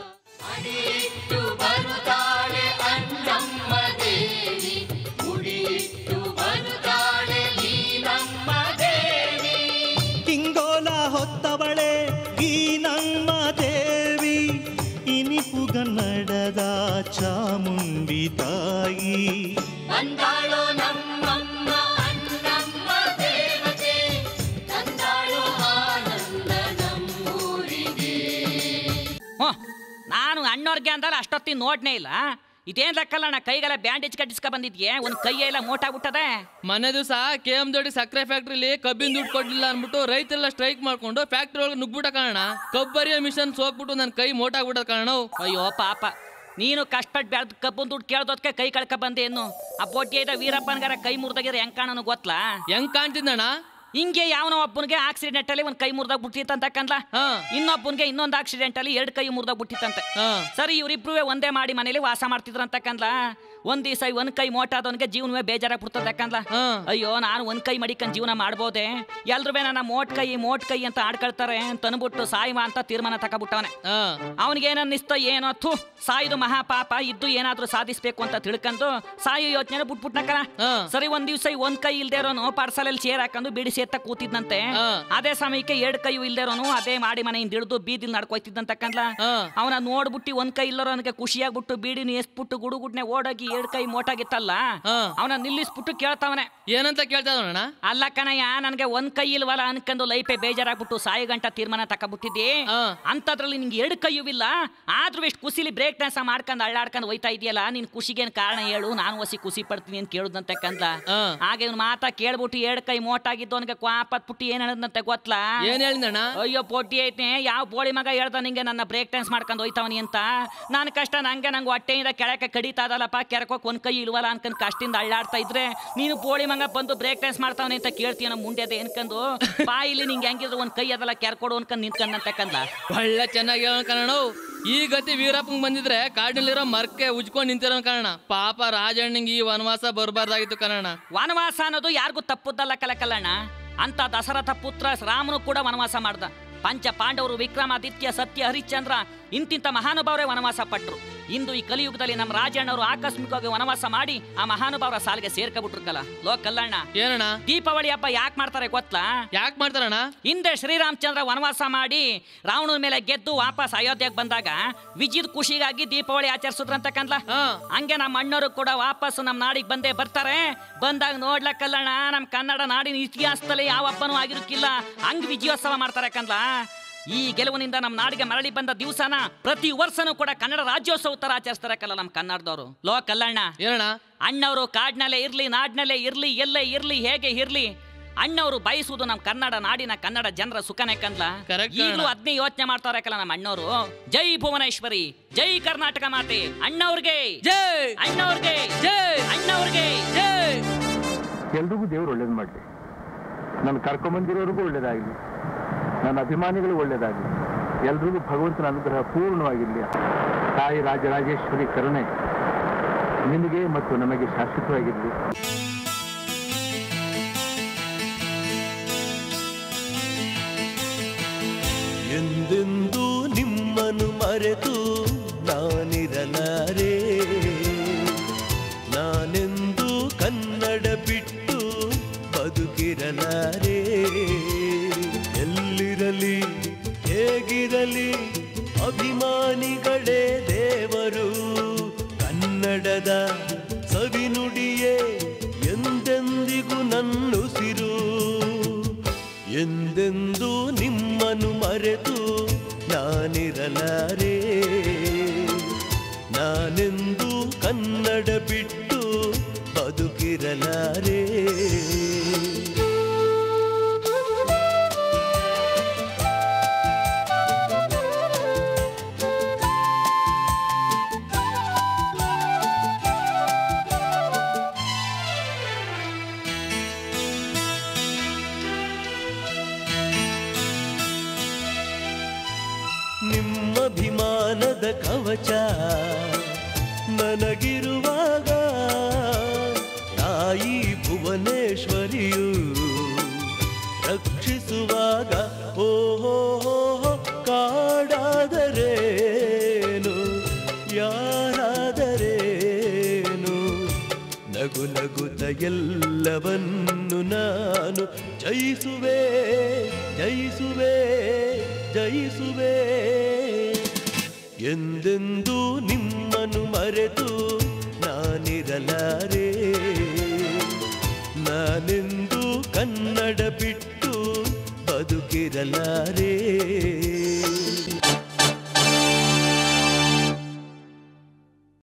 ಹಿಂಗೋಲ ಹೊತ್ತವಳೆ ಈ ನಮ್ಮ ದೇವಿ ಇನಿಪುಗನ್ನಡದ ಚಾಮುಂಡಿ ತಾಯಿ ಹ್ಞೂ ನಾನು ಅಣ್ಣವ್ರಿಗೆ ಅಂದಲ್ಲ ಅಷ್ಟೊತ್ತಿನ ನೋಡ್ನೇ ಇಲ್ಲ ಇದೇನ್ ಲೆಕ್ಕಲ್ಲ ನಾ ಕೈಗೆಲ್ಲ ಬ್ಯಾಂಡೇಜ್ ಕಟ್ಟಿಸ್ಕೊ ಬಂದಿದ್ಯೆ ಒಂದು ಕೈಯೆಲ್ಲ ಮೋಟಾಗ್ಬಿಟ್ಟದೆ ಮನೆ ದಿವಸ ಕೆ ಎಮ್ ದೊಡ್ಡಿ ಸಕ್ಕರೆ ಫ್ಯಾಕ್ಟ್ರಿಲಿ ಕಬ್ಬಿನ ದುಡ್ಡು ಕೊಡ್ಲಿಲ್ಲ ಅನ್ಬಿಟ್ಟು ರೈತರೆಲ್ಲ ಸ್ಟ್ರೈಕ್ ಮಾಡ್ಕೊಂಡು ಫ್ಯಾಕ್ಟ್ರಿ ಒಳಗೆ ನುಗ್ಬಿಟ್ಟ ಕಾರಣ ಕಬ್ಬರಿಯ ಮಿಷನ್ ಸೋಕ್ಬಿಟ್ಟು ನನ್ನ ಕೈ ಮೋಟಾಗ್ಬಿಟ್ಟ ಕಾರಣ ಅಯ್ಯೋ ಪಾಪ ನೀನು ಕಷ್ಟಪಟ್ಟು ಬೆಳೆದ ಕಬ್ಬನ್ ದುಡ್ಡು ಕೇಳ್ದೋದ್ಕೆ ಕೈ ಕಳ್ಕ ಬಂದೆ ಏನು ಆ ಬೊಟ್ಟಿಯದ ವೀರಪ್ಪನ್ಗಾರ ಕೈ ಮುರಿದಾಗಿದ್ರೆ ಹೆಂಗ್ ಕಾಣನು ಗೊತ್ತಲಾ ಹೆಂಗ್ ಕಾಣ್ತಿದ್ದಣ್ಣ ಹಿಂಗೆ ಯಾವನೋ ಒಬ್ಬನಿಗೆ ಆಕ್ಸಿಡೆಂಟ್ ಅಲ್ಲಿ ಒಂದ್ ಕೈ ಮುರಿದಾಗ ಬಿಟ್ಟಿತ್ತಂತ ಕಂದ್ಲ ಹಾ ಇನ್ನೊಬ್ಬನಿಗೆ ಇನ್ನೊಂದು ಆಕ್ಸಿಡೆಂಟ್ ಅಲ್ಲಿ ಎರಡು ಕೈ ಮುರಿದಾಗ ಬಿಟ್ಟಿತ್ತಂತೆ ಹಾ ಸರಿ ಇವ್ರಿಬ್ರು ಒಂದೇ ಮಾಡಿ ಮನೇಲಿ ವಾಸ ಮಾಡ್ತಿದ್ರಂತ ಕಂದ್ಲ ಒಂದ್ ದಿವಸ ಒಂದ್ ಕೈ ಮೋಟಾದವನಿಗೆ ಜೀವನವೇ ಬೇಜಾರಾಗ್ಬಿಡ್ತದೆ ಕಂದ್ಲ ಹಾ ಅಯ್ಯೋ ನಾನು ಒಂದ್ ಕೈ ಮಡಿಕೊಂಡ್ ಜೀವನ ಮಾಡ್ಬೋದೆ ಎಲ್ರು ನನ್ನ ಮೋಟ್ ಕೈ ಮೋಟ್ ಕೈ ಅಂತ ಆಡ್ಕೊಳ್ತಾರೆ ಅಂತ ಅನ್ಬಿಟ್ಟು ಸಾಯುವ ಅಂತ ತೀರ್ಮಾನ ತಕೊಬಿಟ್ಟವನೆ ಹಾ ಅವನಿಗೆ ಏನನ್ನಿಸ್ತೋ ಏನೋ ಥು ಸಾಯುದು ಮಹಾಪಾಪ ಇದ್ದು ಏನಾದ್ರೂ ಸಾಧಿಸ್ಬೇಕು ಅಂತ ತಿಳ್ಕೊಂಡು ಸಾಯು ಯೋಚನೆ ಬಿಟ್ಬಿಟ್ನಕನ ಹಾ. ಸರಿ ಒಂದ್ ದಿವ್ಸ ಒಂದ್ ಕೈ ಇಲ್ದೇ ಇರೋನು ಪಾರ್ಸಲಲ್ಲಿ ಚೇರ್ ಹಾಕೊಂಡು ಬಿಡಿ ಸೇತ ಕೂತಿದ್ನಂತೆ ಹಾ. ಅದೇ ಸಮಯಕ್ಕೆ ಎರಡ್ ಕೈ ಇಲ್ದೇ ಇರೋನು ಅದೇ ಮಾಡಿ ಮನೆಯಿಂದ ಹಿಡಿದು ಬೀದಿಲ್ ನಡ್ಕೊಯ್ತಿದ್ದಂತ ಕಂದ್ಲ ಹಾ. ಅವನ ನೋಡ್ಬಿಟ್ಟು ಒಂದ್ ಕೈ ಇಲ್ಲರೋನಿಗೆ ಖುಷಿಯಾಗ್ಬಿಟ್ಟು ಬೀಡಿನ ಎಸ್ಬಿಟ್ಟು ಗುಡುಗುಡ್ನೆ ಓಡೋಗಿ ಎರಡ್ ಕೈ ಮೋಟಾಗಿತ್ತಲ್ಲ ಹಾ. ಅವನ ನಿಲ್ಲಿಸ್ಬಿಟ್ಟು ಕೇಳ್ತಾವನೆ ಏನಂತ ಕೇಳ್ತಾ ಇದ್ದಣ್ಣ ಅಲ್ಲ ಕಣಯ್ಯ ನನ್ಗೆ ಒಂದ್ ಕೈ ಇಲ್ವಲ್ಲ ಅನ್ಕೊಂಡು ಲೈಫೇ ಬೇಜಾರಾಗ್ಬಿಟ್ಟು ಸಾಯಿ ಗಂಟ ತೀರ್ಮಾನ ತಕೊಬಿಟ್ಟಿದ್ದೆ ಹಾ. ಅಂತದ್ರಲ್ಲಿ ನಿಂಗೆ ಎರಡು ಕೈಯೂ ಇಲ್ಲ ಆದ್ರೂ ಎಷ್ಟು ಖುಷಿಲಿ ಬ್ರೇಕ್ ಡ್ಯಾನ್ಸ್ ಮಾಡ್ಕೊಂಡು ಅಳ್ಳಾಡ್ಕೊಂಡು ಹೋಯ್ತಾ ಇದೆಯಲ್ಲ ನಿನ್ ಖುಷಿಗೇನ್ ಕಾರಣ ಹೇಳು ನಾನು ಹೊಸಿ ಖುಷಿ ಪಡ್ತೀನಿ ಅಂತ ಕೇಳುದಂತೆ ಕಂದ ಹಾ. ಹಾಗೆ ಇವ್ನ ಮಾತಾ ಕೇಳ್ಬಿಟ್ಟು ಎರಡು ಕೈ ಮೋಟಾಗಿದ್ದು ಅವನಿಗೆ ಕ್ವಾಪತ್ ಪುಟ್ಟಿ ಏನ್ ಹೇಳದಂತೆ ಗೊತ್ತಲಾ ಏನ್ ಹೇಳಿದಣ್ಣ ಅಯ್ಯೋ ಪೊಟ್ಟಿ ಐತೆ ಯಾವ ಬೋಳಿ ಮಗ ಹೇಳ್ದ ನಿಂಗೆ ನನ್ನ ಬ್ರೇಕ್ ಡ್ಯಾನ್ಸ್ ಮಾಡ್ಕೊಂಡು ಹೋಯ್ತಾವನಿ ಅಂತ ನಾನು ಕಷ್ಟ ನಂಗೆ ನಂಗೆ ಹೊಟ್ಟೆಯಿಂದ ಕೆಳಕ್ಕೆ ಕಡಿತಾ ಅದಲ್ಲಪ್ಪ ಕೆರಕೋಕ್ ಒಂದ್ ಕೈ ಇಲ್ವಲ್ಲ ಅನ್ಕೊಂಡ್ ಕಷ್ಟದಿಂದ ಅಳ್ಳಾಡ್ತಾ ಇದ್ರೆ ನೀನು ಬೋಳಿ ಮಗ ಬಂದು ಬ್ರೇಕ್ ಡ್ಯಾನ್ಸ್ ಮಾಡ್ತಾವನಿ ಅಂತ ಕೇಳ್ತೀಯ ನಮ್ಮ ಮುಂದೆ ಅನ್ಕೊಂಡು ಬಾಯಿಲಿ ನಿಂಗೆ ಹೆಂಗಿದ್ರು ಒಂದ್ ಕೈ ಅದಲ್ಲ ಕೆರ್ಕೊಡು ಅನ್ಕೊಂಡ್ ನಿಂತ್ಕೊಂಡಂತ ಕಂದ ಒಳ್ಳೆ ಚೆನ್ನಾಗಿ ಹೇಳೋಣ ಕಣ ಈ ಗತಿ ವೀರಪ್ಪಂಗ್ ಬಂದಿದ್ರೆ ಕಾಡಿನಲ್ಲಿರೋ ಮರಕ್ಕೆ ಉಜ್ಕೊಂಡ್ ನಿಂತಿರೋ ಕಾರಣ ಪಾಪ ರಾಜಣ್ಣಂಗೆ ಈ ವನವಾಸ ಬರಬಾರ್ದಾಗಿತ್ತು ಕಣಣ್ಣ ವನವಾಸ ಅನ್ನೋದು ಯಾರಿಗೂ ತಪ್ಪುದಲ್ಲ ಕಲಕಲ್ಲಣ್ಣ ಅಂತ ದಶರಥ ಪುತ್ರ ರಾಮನು ಕೂಡ ವನವಾಸ ಮಾಡ್ದ ಪಂಚ ಪಾಂಡವರು ವಿಕ್ರಮಾದಿತ್ಯ ಸತ್ಯ ಹರಿಶ್ಚಂದ್ರ ಇಂತಿಂತ ಮಹಾನುಭಾವರೇ ವನವಾಸ ಪಟ್ರು ಇಂದು ಈ ಕಲಿಯುಗದಲ್ಲಿ ನಮ್ಮ ರಾಜಣ್ಣವರು ಆಕಸ್ಮಿಕವಾಗಿ ವನವಾಸ ಮಾಡಿ ಆ ಮಹಾನುಭಾವರ ಸಾಲಿಗೆ ಸೇರ್ಕೊಬಿಟ್ರಕಲ್ಲ ಲೋ ಕಲ್ಲಣ್ಣ ಏನಣ್ಣ ದೀಪಾವಳಿ ಹಬ್ಬ ಯಾಕೆ ಮಾಡ್ತಾರೆ ಗೊತ್ತಾ ಯಾಕೆ ಮಾಡ್ತಾರಣ್ಣ ಹಿಂದೆ ಶ್ರೀರಾಮಚಂದ್ರ ವನವಾಸ ಮಾಡಿ ರಾವಣನ ಮೇಲೆ ಗೆದ್ದು ವಾಪಸ್ ಅಯೋಧ್ಯೆಗೆ ಬಂದಾಗ ವಿಜಯದ ಖುಷಿಗಾಗಿ ದೀಪಾವಳಿ ಆಚರಿಸಿದ್ರಂತ ಕಂದ್ಲ ಹಾ ಹಂಗೆ ನಮ್ಮ ಅಣ್ಣವರು ಕೂಡ ವಾಪಸ್ ನಮ್ಮ ನಾಡಿಗೆ ಬಂದೇ ಬರ್ತಾರೆ ಬಂದಾಗ ನೋಡ್ಲಕ್ಕಲ್ಲಣ್ಣ ನಮ್ಮ ಕನ್ನಡ ನಾಡಿನ ಇತಿಹಾಸದಲ್ಲಿ ಯಾವ ಹಬ್ಬನೂ ಆಗಿರಕ್ಕಿಲ್ಲ ಹಂಗ್ ವಿಜಯೋತ್ಸವ ಮಾಡ್ತಾರೆ ಕಂದ್ಲ ಈ ಗೆಲುವಿನಿಂದ ನಮ್ಮ ನಾಡಿಗೆ ಮರಳಿ ಬಂದ ದಿವಸನ ಪ್ರತಿ ವರ್ಷನೂ ಕೂಡ ಕನ್ನಡ ರಾಜ್ಯೋತ್ಸವ ತರ ಆಚರಿಸ್ತಾರೆ ಕಲ್ಲ ನಮ್ಮ ಕನ್ನಡದವರು ಲೋ ಕಲ್ಲಣ್ಣ ಏನಣ್ಣ ಅಣ್ಣವರು ಕಾಡ್ನಲ್ಲೇ ಇರ್ಲಿ ನಾಡ್ನಲ್ಲೇ ಇರ್ಲಿ ಎಲ್ಲೇ ಇರ್ಲಿ ಹೇಗೆ ಇರ್ಲಿ ಅಣ್ಣವರು ಬಯಸುವುದು ನಮ್ಮ ಕನ್ನಡ ನಾಡಿನ ಕನ್ನಡ ಜನರ ಸುಖನೇ ಕಂದ್ಲ Correct ಈಗಲೂ ಅಣ್ಣ. ಅದನ್ನೇ ಯೋಚನೆ ಮಾಡ್ತಾರೆ ಕಲ್ಲ ನಮ್ಮ ಅಣ್ಣವರು ಜೈ ಭುವನೇಶ್ವರಿ ಜೈ ಕರ್ನಾಟಕ ಮಾತೆ ಅಣ್ಣವ್ರಿಗೆ ಜೈ ಅಣ್ಣವ್ರಿಗೆ ಜೈ ಅಣ್ಣವ್ರಿಗೆ ಜೈ ಎಲ್ರಿಗೂ ದೇವ್ರು ಒಳ್ಳೇದು ಮಾಡಲಿ ನನ್ನ ಕರ್ಕೊಂಬಂದಿರೋರಿಗೂ ಒಳ್ಳೇದಾಗಲಿ ನನ್ನ ಅಭಿಮಾನಿಗಳು ಒಳ್ಳೇದಾಗಲಿ ಎಲ್ರಿಗೂ ಭಗವಂತನ ಅನುಗ್ರಹ ಪೂರ್ಣವಾಗಿರಲಿ ತಾಯಿ ರಾಜರಾಜೇಶ್ವರಿ ಕರುಣೆ ನಿಮಗೆ ಮತ್ತು ನಮಗೆ ಶಾಶ್ವತವಾಗಿರಲಿ ಎಂದೆಂದೂ ನಿಮ್ಮನ್ನು ಮರೆತು ನಾನಿರಲಾರೆ ನಾನೆಂದೂ ಕನ್ನಡ ಬಿಟ್ಟು ಬದುಕಿರಲಾರೆ ಎಲ್ಲಿರಲಿ ಹೇಗಿರಲಿ ಅಭಿಮಾನಿಗಳೇ ದೇವರು ಕನ್ನಡದ ಸವಿನುಡಿಯೇ ಎಂದೆಂದಿಗೂ ನನ್ನುಸಿರು ಎಂದೆಂದೂ ನಿಮ್ಮನ್ನು ಮರೆತು ನಾನಿರಲಾರೆ ನಾನೆಂದೂ ಕನ್ನಡ ಬಿಟ್ಟು ಬದುಕಿರಲಾರೆ ನಿಮ್ಮಭಿಮಾನದ ಕವಚ ನನಗಿರುವಾಗ ತಾಯಿ ಭುವನೇಶ್ವರಿಯು ರಕ್ಷಿಸುವಾಗ ಓಹೋ ಕಾಡಾದರೇನು ಯಾರಾದರೇನು ನಗು ನಗುತ್ತ ಎಲ್ಲವನ್ನು ನಾನು ಜಯಿಸುವೆ ಜಯಿಸುವೆ ಜಯಿಸುವೆ ಎಂದೆಂದೂ ನಿಮ್ಮನ್ನು ಮರೆತು ನಾನಿರಲಾರೆ ನಾನೆಂದೂ ಕನ್ನಡ ಬಿಟ್ಟು ಬದುಕಿರಲಾರೆ